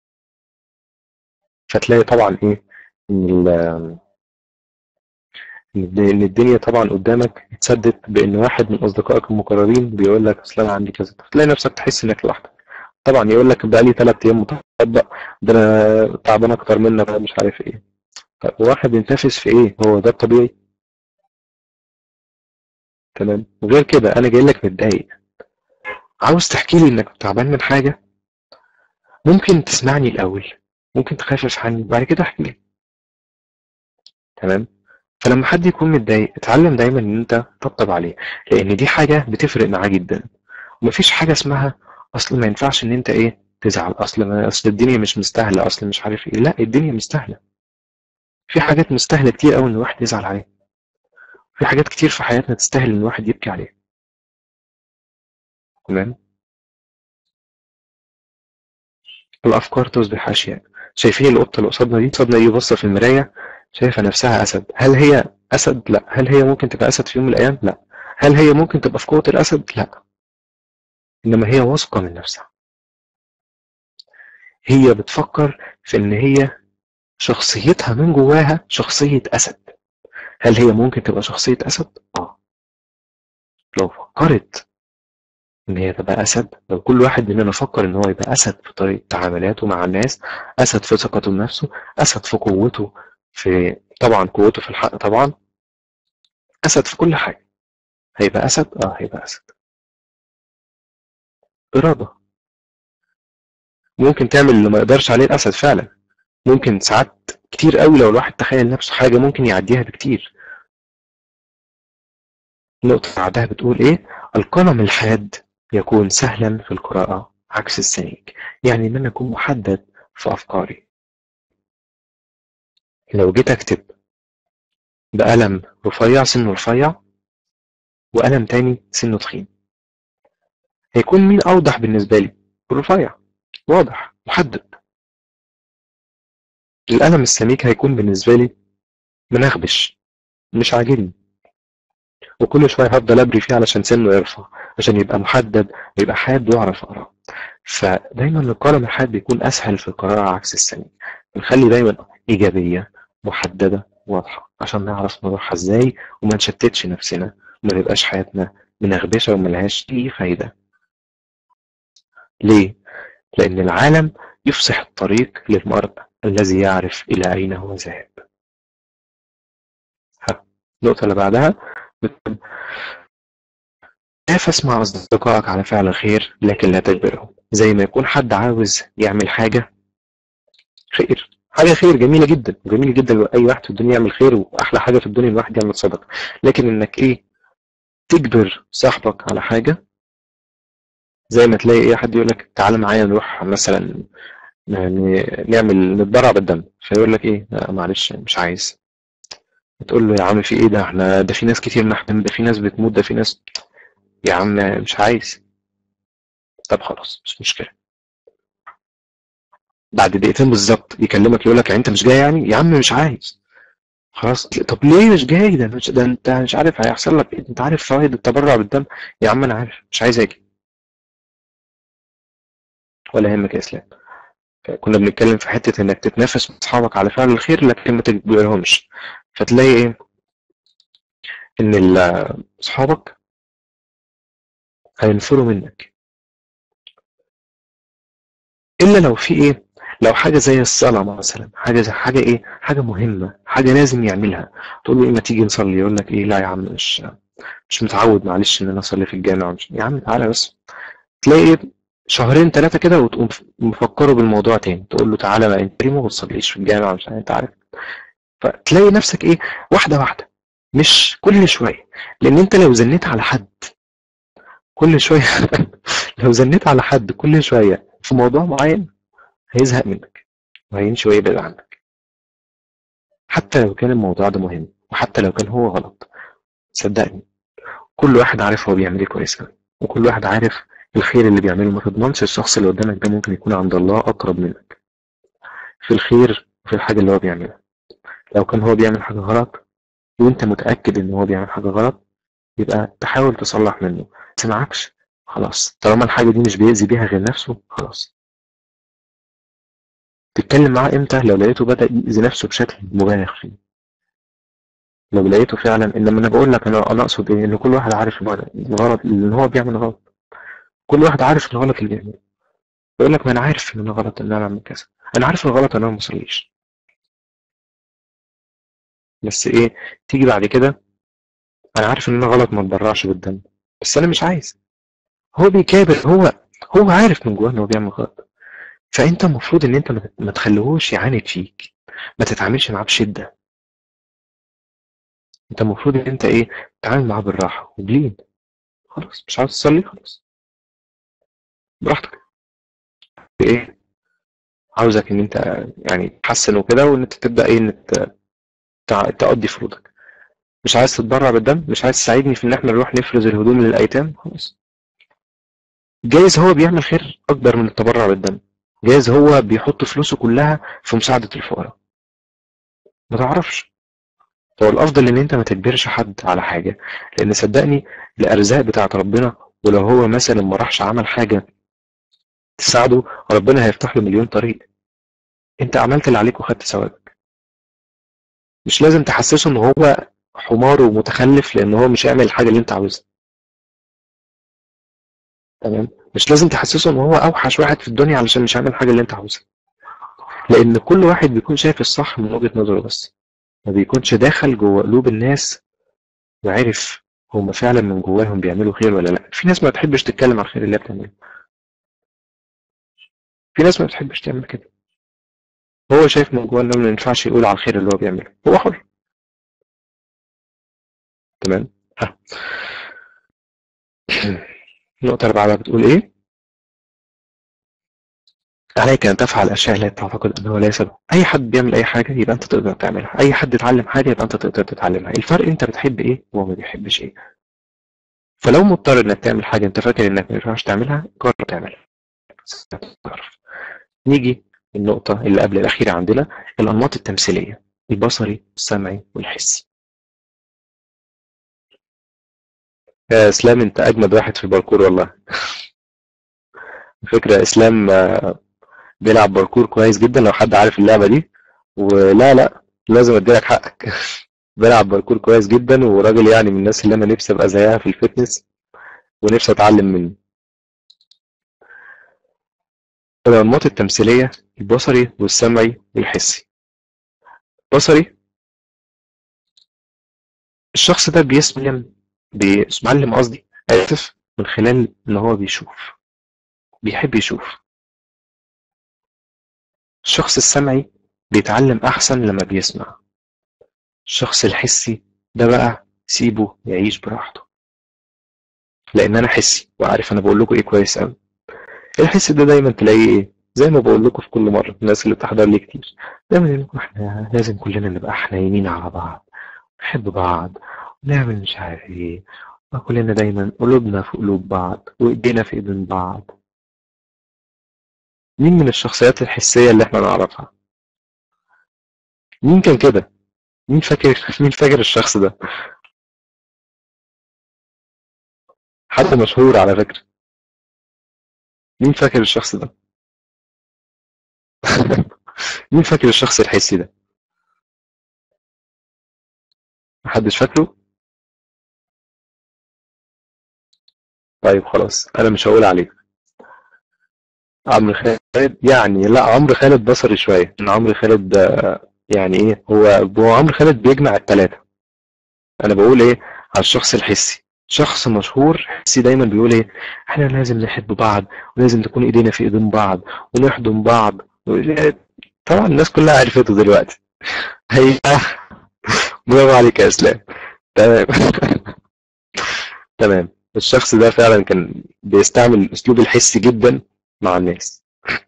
فتلاقي طبعا ايه ان ال- ان الد- إن الدنيا طبعا قدامك اتسدت بان واحد من اصدقائك المقربين بيقول لك اصل انا عندي كذا تلاقي نفسك تحس انك لوحدك طبعا يقول لك بقى لي ثلاث ايام مطبق ده انا تعبان اكتر منك بقى مش عارف ايه طب واحد ينتفس في ايه هو ده الطبيعي تمام وغير كده انا جاي لك متضايق عاوز تحكي لي انك تعبان من حاجه ممكن تسمعني الاول ممكن تخفف عني بعد كده احكي لي تمام فلما حد يكون متضايق اتعلم دايما ان انت تطبطب عليه لان دي حاجه بتفرق معاه جدا ومفيش حاجه اسمها اصل ما ينفعش ان انت ايه تزعل اصل ما اصل الدنيا مش مستاهله اصل مش عارف ايه لا الدنيا مستاهله في حاجات مستاهله كتير قوي ان الواحد يزعل عليها في حاجات كتير في حياتنا تستاهل ان الواحد يبكي عليها تمام الافكار تصبح اشياء شايفين القطه اللي قصادنا دي قصادنا دي باصه في المرايه شايفه نفسها اسد هل هي اسد لا هل هي ممكن تبقى اسد في يوم من الايام لا هل هي ممكن تبقى في قوه الاسد لا انما هي واثقه من نفسها هي بتفكر في ان هي شخصيتها من جواها شخصيه اسد هل هي ممكن تبقى شخصيه اسد اه لو فكرت ان هي تبقى اسد لو كل واحد مننا فكر ان هو يبقى اسد في طريقه تعاملاته مع الناس اسد في ثقته بنفسه اسد في قوته في طبعا قوته في الحق طبعا اسد في كل حاجه هيبقى اسد اه هيبقى اسد اراده ممكن تعمل اللي ما يقدرش عليه الاسد فعلا ممكن ساعات كتير قوي لو الواحد تخيل نفسه حاجه ممكن يعديها بكتير النقطه اللي بعدها بتقول ايه القلم الحاد يكون سهلا في القراءه عكس السميك يعني ان انا اكون محدد في افكاري لو جيت اكتب بقلم رفيع سنه رفيع وقلم تاني سنه تخين هيكون مين اوضح بالنسبه لي الرفيع واضح محدد القلم السميك هيكون بالنسبه لي منغبش مش عاجبني وكل شويه هفضل ابري فيه علشان سنه يرفع عشان يبقى محدد ويبقى حاد واعرف اقراه فدايما القلم الحاد بيكون اسهل في القراءه عكس السميك بنخلي دايما ايجابيه محدده واضحه عشان نعرف نروحها ازاي وما نشتتش نفسنا وما نبقاش حياتنا منغبشه وملهاش اي فايده ليه لان العالم يفسح الطريق للمرء الذي يعرف الى اين هو ذاهب ها، النقطه اللي بعدها بتقول تنافس مع أصدقائك على فعل الخير لكن لا تجبرهم زي ما يكون حد عاوز يعمل حاجة خير حاجة خير جميلة جدا وجميل جدا لو أي واحد في الدنيا يعمل خير وأحلى حاجة في الدنيا الواحد يعمل صدقة لكن إنك إيه تجبر صاحبك على حاجة زي ما تلاقي إيه حد يقول لك تعالى معايا نروح مثلا يعني نعمل نتبرع بالدم فيقول لك إيه لا معلش مش عايز تقول له يا عم في إيه ده إحنا ده في ناس كتير نحن ده في ناس بتموت ده في ناس يا عم مش عايز طب خلاص مش مشكلة بعد دقيقتين بالظبط يكلمك يقول لك يعني انت مش جاي يعني يا عم مش عايز خلاص طب ليه مش جاي ده مش ده انت مش عارف هيحصل لك ايه انت عارف فوائد التبرع بالدم يا عم انا عارف مش عايز اجي ولا يهمك يا اسلام كنا بنتكلم في حتة انك تتنافس مع اصحابك على فعل الخير لكن ما تجبرهمش فتلاقي ايه ان ال- اصحابك هينفروا منك الا لو في ايه لو حاجه زي الصلاه مثلا حاجه زي حاجه ايه حاجه مهمه حاجه لازم يعملها تقول له ايه ما تيجي نصلي يقول لك ايه لا يا عم مش مش متعود معلش ان انا اصلي في الجامع مش يا عم تعالى بس تلاقي ايه شهرين ثلاثه كده وتقوم مفكره بالموضوع تاني تقول له تعالى بقى انت ليه ما بتصليش في الجامع مش عارف انت عارف فتلاقي نفسك ايه واحده واحده مش كل شويه لان انت لو زنيت على حد كل شويه لو زنيت على حد كل شويه في موضوع معين هيزهق منك وهيمشي ويبعد عنك حتى لو كان الموضوع ده مهم وحتى لو كان هو غلط صدقني كل واحد عارف هو بيعمل ايه كويس قوي وكل واحد عارف الخير اللي بيعمله ما تضمنش الشخص اللي قدامك ده ممكن يكون عند الله اقرب منك في الخير وفي الحاجه اللي هو بيعملها لو كان هو بيعمل حاجه غلط وانت متاكد ان هو بيعمل حاجه غلط يبقى تحاول تصلح منه ما سمعكش خلاص طالما الحاجه دي مش بيأذي بيها غير نفسه خلاص تتكلم معاه امتى لو لقيته بدأ يأذي نفسه بشكل مبالغ فيه لو لقيته فعلا انما انا بقول لك انا انا اقصد ايه ان كل واحد عارف الغلط اللي هو بيعمل غلط كل واحد عارف الغلط اللي بيعمله يقول لك ما انا عارف ان انا غلط ان انا اعمل كذا انا عارف الغلط ان انا ما اصليش بس ايه تيجي بعد كده انا عارف ان انا غلط ما اتبرعش بالدم بس انا مش عايز هو بيكابر هو هو عارف من جواه ان هو بيعمل غلط فانت المفروض ان انت ما تخليهوش يعاند فيك ما تتعاملش معاه بشده انت المفروض ان انت ايه تتعامل معاه بالراحه وبلين خلاص مش عاوز تصلي خلاص براحتك ايه عاوزك ان انت يعني تحسن وكده وان انت تبدا ايه ان تقضي فروضك مش عايز تتبرع بالدم مش عايز تساعدني في ان احنا نروح نفرز الهدوم للايتام خلاص جايز هو بيعمل خير اكبر من التبرع بالدم جايز هو بيحط فلوسه كلها في مساعده الفقراء ما تعرفش هو الافضل ان انت ما تجبرش حد على حاجه لان صدقني الارزاق بتاعت ربنا ولو هو مثلا ما راحش عمل حاجه تساعده ربنا هيفتح له مليون طريق انت عملت اللي عليك وخدت ثوابك مش لازم تحسسه ان هو حمار ومتخلف لان هو مش هيعمل الحاجه اللي انت عاوزها تمام مش لازم تحسسه ان هو اوحش واحد في الدنيا علشان مش هيعمل الحاجه اللي انت عاوزها لان كل واحد بيكون شايف الصح من وجهه نظره بس ما بيكونش داخل جوه قلوب الناس وعرف هم فعلا من جواهم بيعملوا خير ولا لا في ناس ما بتحبش تتكلم عن الخير اللي هي بتعمله في ناس ما بتحبش تعمل كده هو شايف من جواه انه ما ينفعش يقول على الخير اللي هو بيعمله هو حر تمام ها النقطة اللي بعدها بتقول ايه عليك أن تفعل الأشياء التي تعتقد أنه ليس له أي حد بيعمل أي حاجة يبقى أنت تقدر تعملها أي حد يتعلم حاجة يبقى أنت تقدر تتعلمها الفرق أنت بتحب إيه وهو ما بيحبش إيه فلو مضطر إنك تعمل حاجة أنت فاكر إنك ما ينفعش تعملها جرب تعملها تعرف نيجي النقطة اللي قبل الأخيرة عندنا الأنماط التمثيلية البصري والسمعي والحسي يا إسلام أنت أجمد واحد في الباركور والله فكرة إسلام بيلعب باركور كويس جدا لو حد عارف اللعبة دي ولا لا لازم اديلك حقك بيلعب باركور كويس جدا وراجل يعني من الناس اللي انا نفسي ابقى زيها في الفتنس ونفسي اتعلم منه الانماط التمثيلية البصري والسمعي والحسي بصري الشخص ده بيسلم بيسلم قصدي اسف من خلال ان هو بيشوف بيحب يشوف الشخص السمعي بيتعلم أحسن لما بيسمع الشخص الحسي ده بقى سيبه يعيش براحته لأن أنا حسي وعارف أنا بقول لكم إيه كويس أوي الحس ده دايما تلاقيه إيه زي ما بقول لكم في كل مرة الناس اللي بتحضر لي كتير دايما يقول لكم إحنا لازم كلنا نبقى حنينين على بعض نحب بعض ونعمل مش عارف إيه وكلنا دايما قلوبنا في قلوب بعض وإيدينا في إيدين بعض مين من الشخصيات الحسية اللي احنا نعرفها مين كان كده مين فاكر مين فاكر الشخص ده حد مشهور على فكرة مين فاكر الشخص ده مين فاكر الشخص الحسي ده محدش فاكره طيب خلاص انا مش هقول عليه عمرو خالد يعني لا عمرو خالد بصري شويه ان عمرو خالد يعني ايه هو هو عمرو خالد بيجمع الثلاثه انا بقول ايه على الشخص الحسي شخص مشهور حسي دايما بيقول ايه احنا لازم نحب بعض ولازم تكون ايدينا في ايدين بعض ونحضن بعض طبعا الناس كلها عرفته دلوقتي هي برافو عليك يا اسلام تمام تمام الشخص ده فعلا كان بيستعمل الاسلوب الحسي جدا مع الناس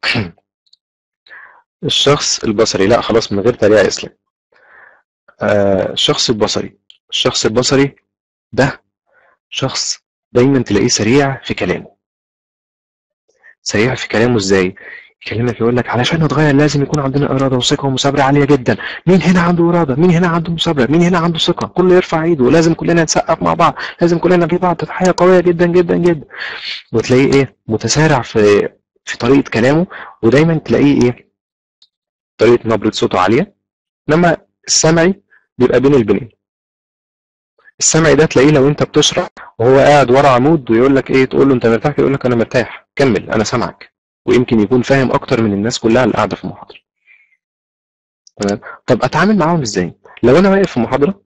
الشخص البصري لا خلاص من غير تريقة اسلام آه الشخص البصري الشخص البصري ده شخص دايما تلاقيه سريع في كلامه سريع في كلامه ازاي يكلمك يقول لك علشان نتغير لازم يكون عندنا اراده وثقه ومثابره عاليه جدا مين هنا عنده اراده مين هنا عنده مثابره مين هنا عنده ثقه كله يرفع ايده ولازم كلنا نسقف مع بعض لازم كلنا في بعض تضحيه قويه جدا جدا جدا وتلاقيه ايه متسارع في في طريقه كلامه ودايما تلاقيه ايه طريقه نبره صوته عاليه انما السمعي بيبقى بين البنين السمعي ده تلاقيه لو انت بتشرح وهو قاعد ورا عمود ويقول لك ايه تقول له انت مرتاح يقول لك انا مرتاح كمل انا سامعك ويمكن يكون فاهم اكتر من الناس كلها اللي قاعده في المحاضره تمام طب اتعامل معاهم ازاي لو انا واقف في محاضره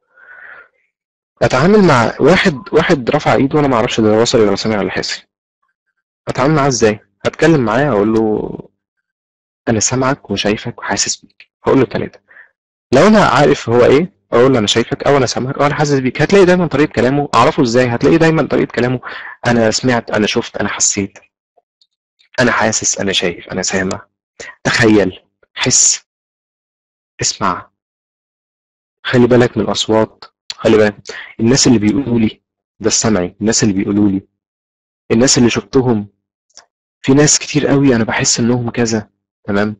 اتعامل مع واحد واحد رفع ايده وانا ما اعرفش ده وصل ولا سامع ولا حاسي اتعامل معاه ازاي هتكلم معاه اقول له انا سامعك وشايفك وحاسس بيك هقول له ثلاثه لو انا عارف هو ايه اقول له انا شايفك او انا سامعك او انا حاسس بيك هتلاقي دايما طريقه كلامه اعرفه ازاي هتلاقي دايما طريقه كلامه انا سمعت انا شفت انا حسيت انا حاسس انا شايف انا سامع تخيل حس اسمع خلي بالك من الاصوات خلي بالك الناس اللي بيقولوا لي ده السمعي الناس اللي بيقولوا لي الناس اللي شفتهم في ناس كتير قوي انا بحس انهم كذا تمام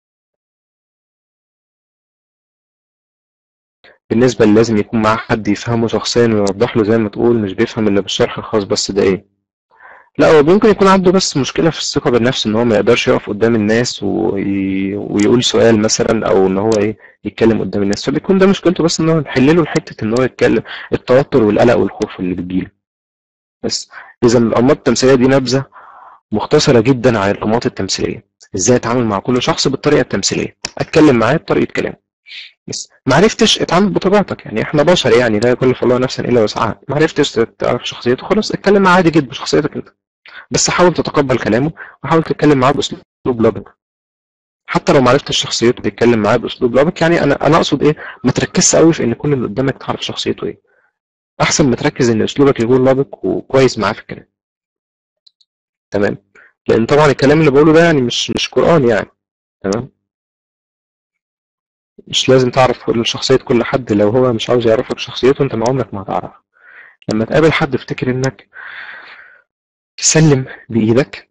بالنسبة اللي لازم يكون معاه حد يفهمه شخصيا ويوضح له زي ما تقول مش بيفهم الا بالشرح الخاص بس ده ايه لا هو ممكن يكون عنده بس مشكلة في الثقة بالنفس ان هو ما يقدرش يقف قدام الناس وي... ويقول سؤال مثلا او ان هو ايه يتكلم قدام الناس فبيكون ده مشكلته بس ان هو نحل له حتة ان هو يتكلم التوتر والقلق والخوف اللي بتجيله بس اذا الانماط التمثيلية دي نبذة مختصرة جدا عن الانماط التمثيلية ازاي اتعامل مع كل شخص بالطريقة التمثيلية اتكلم معاه بطريقة كلامه بس ما عرفتش اتعامل بطبيعتك يعني احنا بشر يعني لا يكلف الله نفسا الا وسعها ما عرفتش تعرف شخصيته خلاص اتكلم معاه عادي جدا بشخصيتك انت بس حاول تتقبل كلامه وحاول تتكلم معاه باسلوب لبق حتى لو ما عرفتش شخصيته تتكلم معاه باسلوب لبق يعني انا انا اقصد ايه ما تركزش قوي في ان كل اللي قدامك تعرف شخصيته ايه احسن ما تركز ان اسلوبك يكون لبق وكويس معاه في الكلام تمام لان طبعا الكلام اللي بقوله ده يعني مش مش قران يعني تمام مش لازم تعرف كل شخصية كل حد لو هو مش عاوز يعرفك شخصيته انت ما عمرك ما هتعرف لما تقابل حد افتكر انك تسلم بإيدك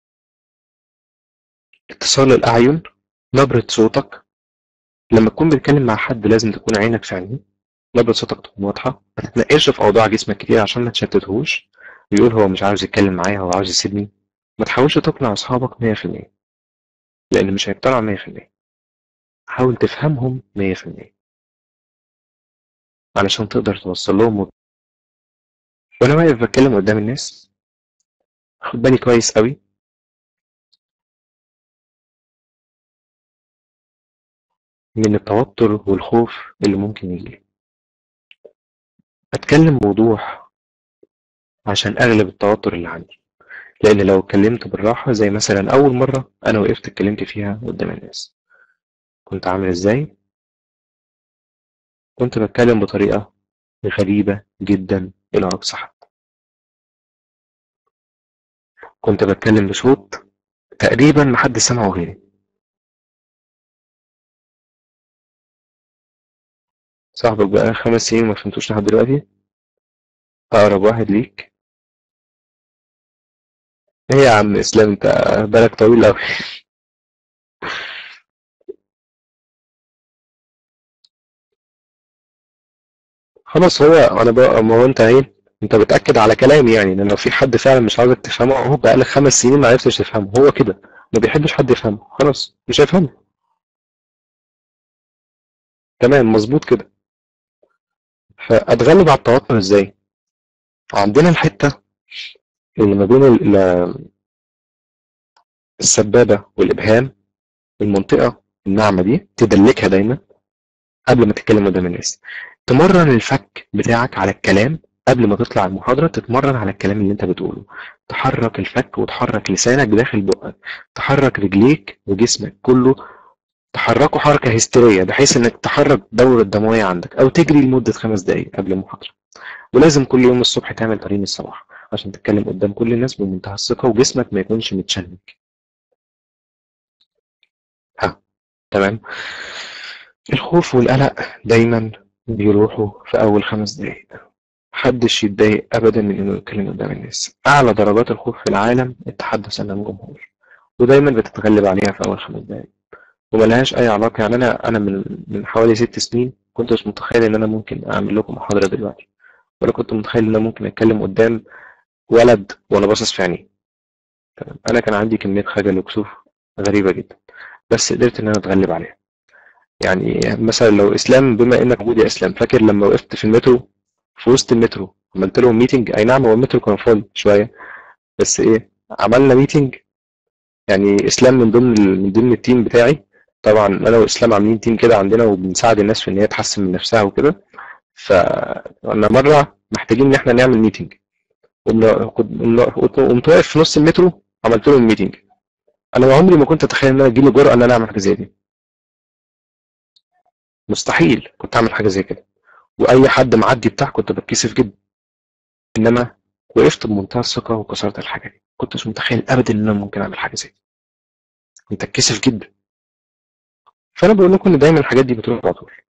اتصال الأعين نبرة صوتك لما تكون بتتكلم مع حد لازم تكون عينك في عينيه نبرة صوتك تكون واضحة ما تتنقلش في أوضاع جسمك كتير عشان ما تشتتهوش ويقول هو مش عاوز يتكلم معايا هو عاوز يسيبني ما تحاولش تقنع أصحابك 100% لأن مش هيقتنعوا 100% حاول تفهمهم 100% علشان تقدر توصل لهم و... وانا واقف بتكلم قدام الناس خد بالي كويس قوي من التوتر والخوف اللي ممكن يجي اتكلم بوضوح عشان اغلب التوتر اللي عندي لان لو اتكلمت بالراحه زي مثلا اول مره انا وقفت اتكلمت فيها قدام الناس كنت عامل ازاي كنت بتكلم بطريقة غريبة جدا إلى أقصى حد كنت بتكلم بصوت تقريبا محدش سمعه غيري صاحبك بقى خمس سنين ما فهمتوش لحد دلوقتي أقرب واحد ليك ايه يا عم اسلام انت بالك طويل أوي خلاص هو انا بقى ما هو انت ايه انت بتاكد على كلامي يعني ان لو في حد فعلا مش عاوزك تفهمه اهو بقالك خمس سنين ما عرفتش تفهمه هو كده ما بيحبش حد يفهمه خلاص مش هيفهمه تمام مظبوط كده فاتغلب على التوتر ازاي عندنا الحته اللي ما بين ال- السبابه والابهام المنطقه الناعمه دي تدلكها دايما قبل ما تتكلم قدام الناس تمرن الفك بتاعك على الكلام قبل ما تطلع المحاضرة تتمرن على الكلام اللي انت بتقوله تحرك الفك وتحرك لسانك داخل بقك تحرك رجليك وجسمك كله تحركه حركة هستيرية بحيث انك تحرك الدورة الدموية عندك او تجري لمدة خمس دقايق قبل المحاضرة ولازم كل يوم الصبح تعمل تمرين الصباح عشان تتكلم قدام كل الناس بمنتهى الثقة وجسمك ما يكونش متشنج ها تمام الخوف والقلق دايما بيروحوا في أول خمس دقايق محدش يتضايق أبدا من إنه يتكلم قدام الناس أعلى درجات الخوف في العالم التحدث أمام جمهور ودايما بتتغلب عليها في أول خمس دقايق وملهاش أي علاقة يعني أنا أنا من من حوالي ست سنين كنتش متخيل إن أنا ممكن أعمل لكم محاضرة دلوقتي ولا كنت متخيل إن أنا ممكن أتكلم قدام ولد وأنا باصص في عينيه تمام أنا كان عندي كمية خجل وكسوف غريبة جدا بس قدرت إن أنا أتغلب عليها يعني مثلا لو اسلام بما انك موجود يا اسلام فاكر لما وقفت في المترو في وسط المترو عملت لهم ميتنج اي نعم هو المترو كان فاضي شويه بس ايه عملنا ميتنج يعني اسلام من ضمن ال- من ضمن التيم بتاعي طبعا انا واسلام عاملين تيم كده عندنا وبنساعد الناس في ان هي تحسن من نفسها وكده فانا مره محتاجين ان احنا نعمل ميتنج قمنا قمنا- قمت واقف في نص المترو عملت لهم ميتنج انا عمري ما كنت اتخيل ان انا تجيلي جرأة ان انا اعمل حاجه زي دي مستحيل كنت اعمل حاجه زي كده واي حد معدي بتاع كنت بتكسف جدا انما وقفت بمنتهى الثقه وكسرت الحاجه دي كنتش متخيل ابدا ان انا ممكن اعمل حاجه زي دي كنت اتكسف جدا فانا بقول لكم ان دايما الحاجات دي بتروح على طول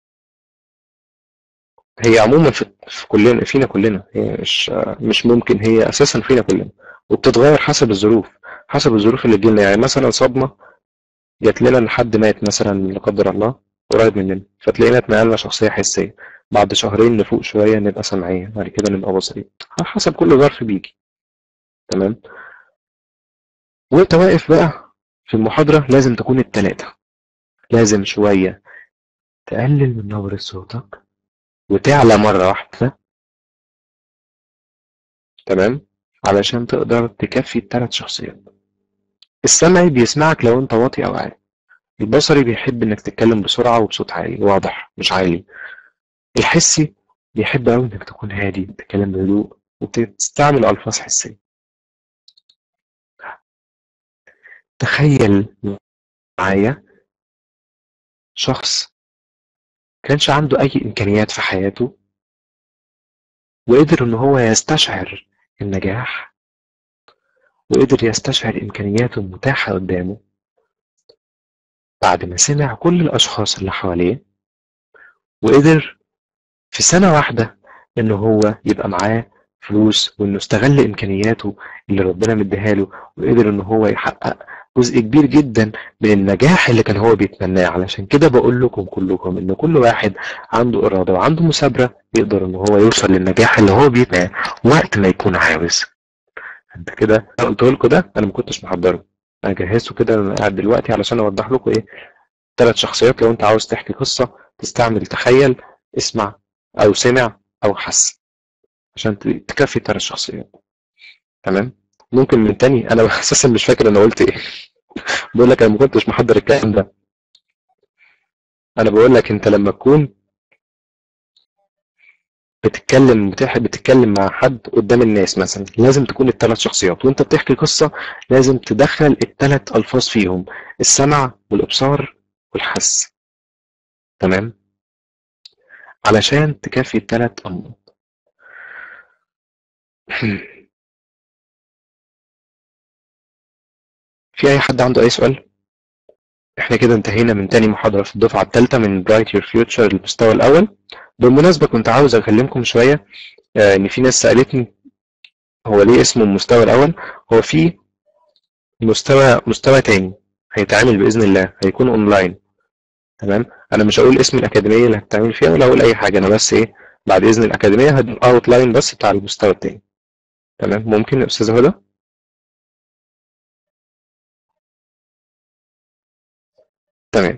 هي عموما في, في كلنا فينا كلنا هي مش مش ممكن هي اساسا فينا كلنا وبتتغير حسب الظروف حسب الظروف اللي تجيلنا يعني مثلا صدمه جات لنا ان حد مات مثلا لا قدر الله قريب مننا فتلاقينا اتنقلنا شخصيه حسيه بعد شهرين نفوق شويه نبقى سمعيه بعد كده نبقى بصريه حسب كل ظرف بيجي تمام وانت واقف بقى في المحاضره لازم تكون التلاته لازم شويه تقلل من نبره صوتك وتعلى مره واحده تمام علشان تقدر تكفي الثلاث شخصيات السمعي بيسمعك لو انت واطي او عالي البصري بيحب انك تتكلم بسرعة وبصوت عالي واضح مش عالي الحسي بيحب قوي انك تكون هادي تتكلم بهدوء وتستعمل الفاظ حسية تخيل معايا شخص كانش عنده اي امكانيات في حياته وقدر ان هو يستشعر النجاح وقدر يستشعر امكانياته المتاحة قدامه بعد ما سمع كل الاشخاص اللي حواليه وقدر في سنة واحدة إن هو يبقى معاه فلوس وإنه استغل إمكانياته اللي ربنا مديها له وقدر إن هو يحقق جزء كبير جدا من النجاح اللي كان هو بيتمناه علشان كده بقول لكم كلكم إن كل واحد عنده إرادة وعنده مثابرة يقدر إن هو يوصل للنجاح اللي هو بيتمناه وقت ما يكون عاوز انت كده أنا قلت لكم ده انا ما كنتش محضره انا جهزته كده انا قاعد دلوقتي علشان اوضح لكم ايه ثلاث شخصيات لو انت عاوز تحكي قصة تستعمل تخيل اسمع او سمع او حس عشان ت- تكفي ثلاث شخصيات تمام ممكن من تاني انا اساسا مش فاكر انا قلت ايه بقول لك انا ما كنتش محضر الكلام ده انا بقول لك انت لما تكون بتتكلم بتحب بتتكلم مع حد قدام الناس مثلا لازم تكون الثلاث شخصيات وانت بتحكي قصة لازم تدخل الثلاث الفاظ فيهم السمع والابصار والحس تمام علشان تكفي الثلاث انماط في اي حد عنده اي سؤال احنا كده انتهينا من تاني محاضرة في الدفعة الثالثة من Bright Your Future المستوى الأول بالمناسبة كنت عاوز أكلمكم شوية آه، إن في ناس سألتني هو ليه اسمه المستوى الأول هو في مستوى مستوى تاني هيتعمل بإذن الله هيكون أونلاين تمام أنا مش هقول اسم الأكاديمية اللي هتتعمل فيها ولا هقول أي حاجة أنا بس إيه بعد إذن الأكاديمية هدي أوتلاين بس بتاع المستوى التاني تمام ممكن يا أستاذة هدى تمام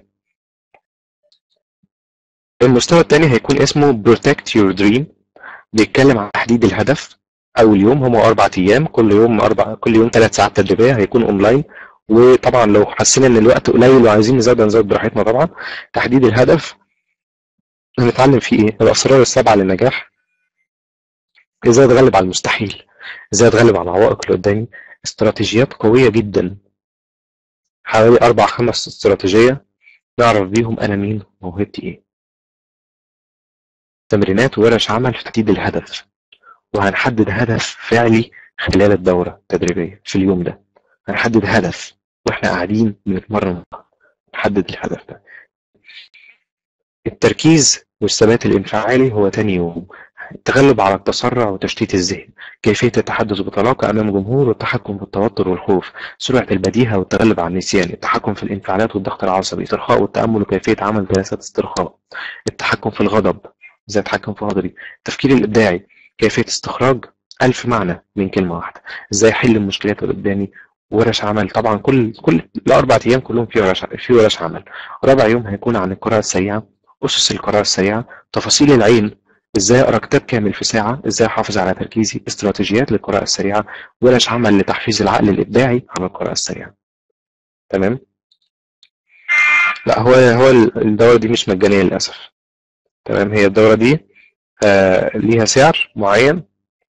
المستوى التاني هيكون اسمه Protect Your Dream بيتكلم عن تحديد الهدف أول يوم هم أربع أيام كل يوم أربع كل يوم ثلاث ساعات تدريبية هيكون أونلاين وطبعا لو حسينا إن الوقت قليل وعايزين نزود هنزود براحتنا طبعا تحديد الهدف هنتعلم فيه إيه؟ الأسرار السبعة للنجاح إزاي أتغلب على المستحيل إزاي أتغلب على العوائق اللي قدامي استراتيجيات قوية جدا حوالي أربع خمس استراتيجية نعرف بيهم أنا مين وموهبتي إيه تمرينات وورش عمل في تحديد الهدف وهنحدد هدف فعلي خلال الدورة التدريبية في اليوم ده هنحدد هدف واحنا قاعدين بنتمرن نحدد الهدف ده التركيز والثبات الانفعالي هو تاني يوم التغلب على التسرع وتشتيت الذهن كيفية التحدث بطلاقة أمام جمهور والتحكم في التوتر والخوف سرعة البديهة والتغلب على النسيان التحكم في الانفعالات والضغط العصبي الاسترخاء والتأمل وكيفية عمل جلسات استرخاء التحكم في الغضب ازاي اتحكم في غضبي التفكير الإبداعي كيفية استخراج ألف معنى من كلمة واحدة ازاي أحل المشكلات اللي قدامي ورش عمل طبعا كل كل الأربع أيام كلهم في ورش في ورش عمل رابع يوم هيكون عن القراءة السريعة أسس القراءة السريعة تفاصيل العين ازاي اقرا كتاب كامل في ساعه ازاي احافظ على تركيزي استراتيجيات للقراءه السريعه ورش عمل لتحفيز العقل الابداعي على القراءه السريعه تمام لا هو هو الدوره دي مش مجانيه للاسف تمام هي الدوره دي آه ليها سعر معين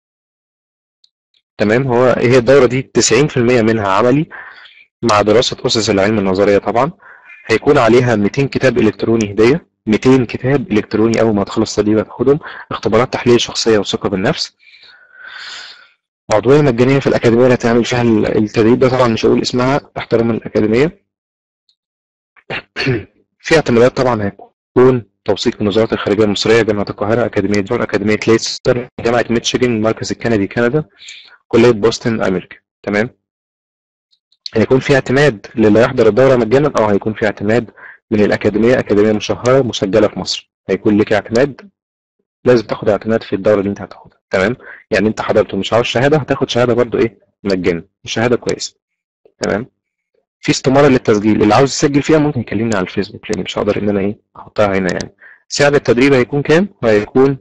تمام هو هي الدوره دي 90% منها عملي مع دراسه اسس العلم النظريه طبعا هيكون عليها 200 كتاب الكتروني هديه 200 كتاب الكتروني اول ما تخلص التدريب هتاخدهم اختبارات تحليل شخصيه وثقه بالنفس عضويه مجانيه في الاكاديميه اللي هتعمل فيها التدريب ده طبعا مش هقول اسمها احترام الاكاديميه في اعتمادات طبعا هيكون توثيق من وزاره الخارجيه المصريه جامعه القاهره اكاديميه جون اكاديميه ليستر جامعه ميتشيجن المركز الكندي كندا كليه بوسطن امريكا تمام هيكون في اعتماد للي يحضر الدوره مجانا او هيكون في اعتماد من الأكاديمية أكاديمية مشهرة مسجلة في مصر هيكون لك اعتماد لازم تاخد اعتماد في الدورة اللي انت هتاخدها تمام يعني انت حضرت ومش عاوز شهادة هتاخد شهادة برضو ايه مجانا الشهادة كويسة تمام في استمارة للتسجيل اللي عاوز يسجل فيها ممكن يكلمني على الفيسبوك لان مش هقدر ان انا ايه احطها هنا يعني سعر التدريب هيكون كام وهيكون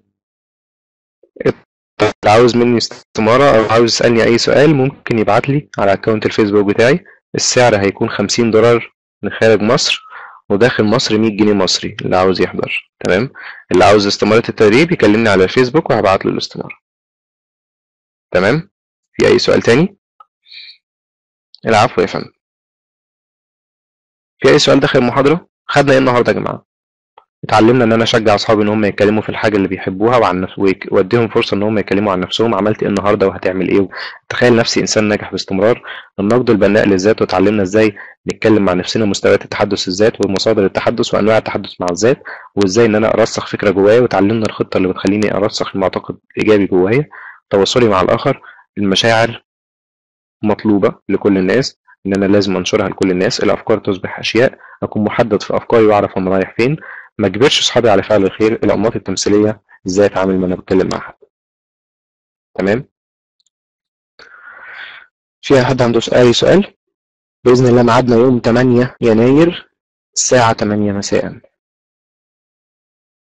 اللي عاوز مني استمارة او عاوز يسألني اي سؤال ممكن يبعت لي على اكونت الفيسبوك بتاعي السعر هيكون 50 دولار من خارج مصر وداخل مصر 100 جنيه مصري اللي عاوز يحضر تمام اللي عاوز استمارة التدريب يكلمني على الفيسبوك وهبعت له الاستمارة تمام في اي سؤال تاني العفو يا فندم في اي سؤال داخل المحاضرة خدنا ايه النهارده يا جماعة اتعلمنا ان انا اشجع اصحابي ان هم يتكلموا في الحاجه اللي بيحبوها وعن نفسهم واديهم فرصه ان هم يتكلموا عن نفسهم عملت ايه النهارده وهتعمل ايه تخيل نفسي انسان ناجح باستمرار النقد البناء للذات وتعلمنا ازاي نتكلم مع نفسنا مستويات التحدث الذات ومصادر التحدث وانواع التحدث مع الذات وازاي ان انا ارسخ فكره جوايا وتعلمنا الخطه اللي بتخليني ارسخ المعتقد الايجابي جوايا تواصلي مع الاخر المشاعر مطلوبه لكل الناس ان انا لازم انشرها لكل الناس الافكار تصبح اشياء اكون محدد في افكاري واعرف انا رايح فين ما اجبرش اصحابي على فعل الخير الانماط التمثيليه ازاي اتعامل لما انا بتكلم مع حد تمام في حد عنده اي سؤال باذن الله ميعادنا يوم 8 يناير الساعه 8 مساء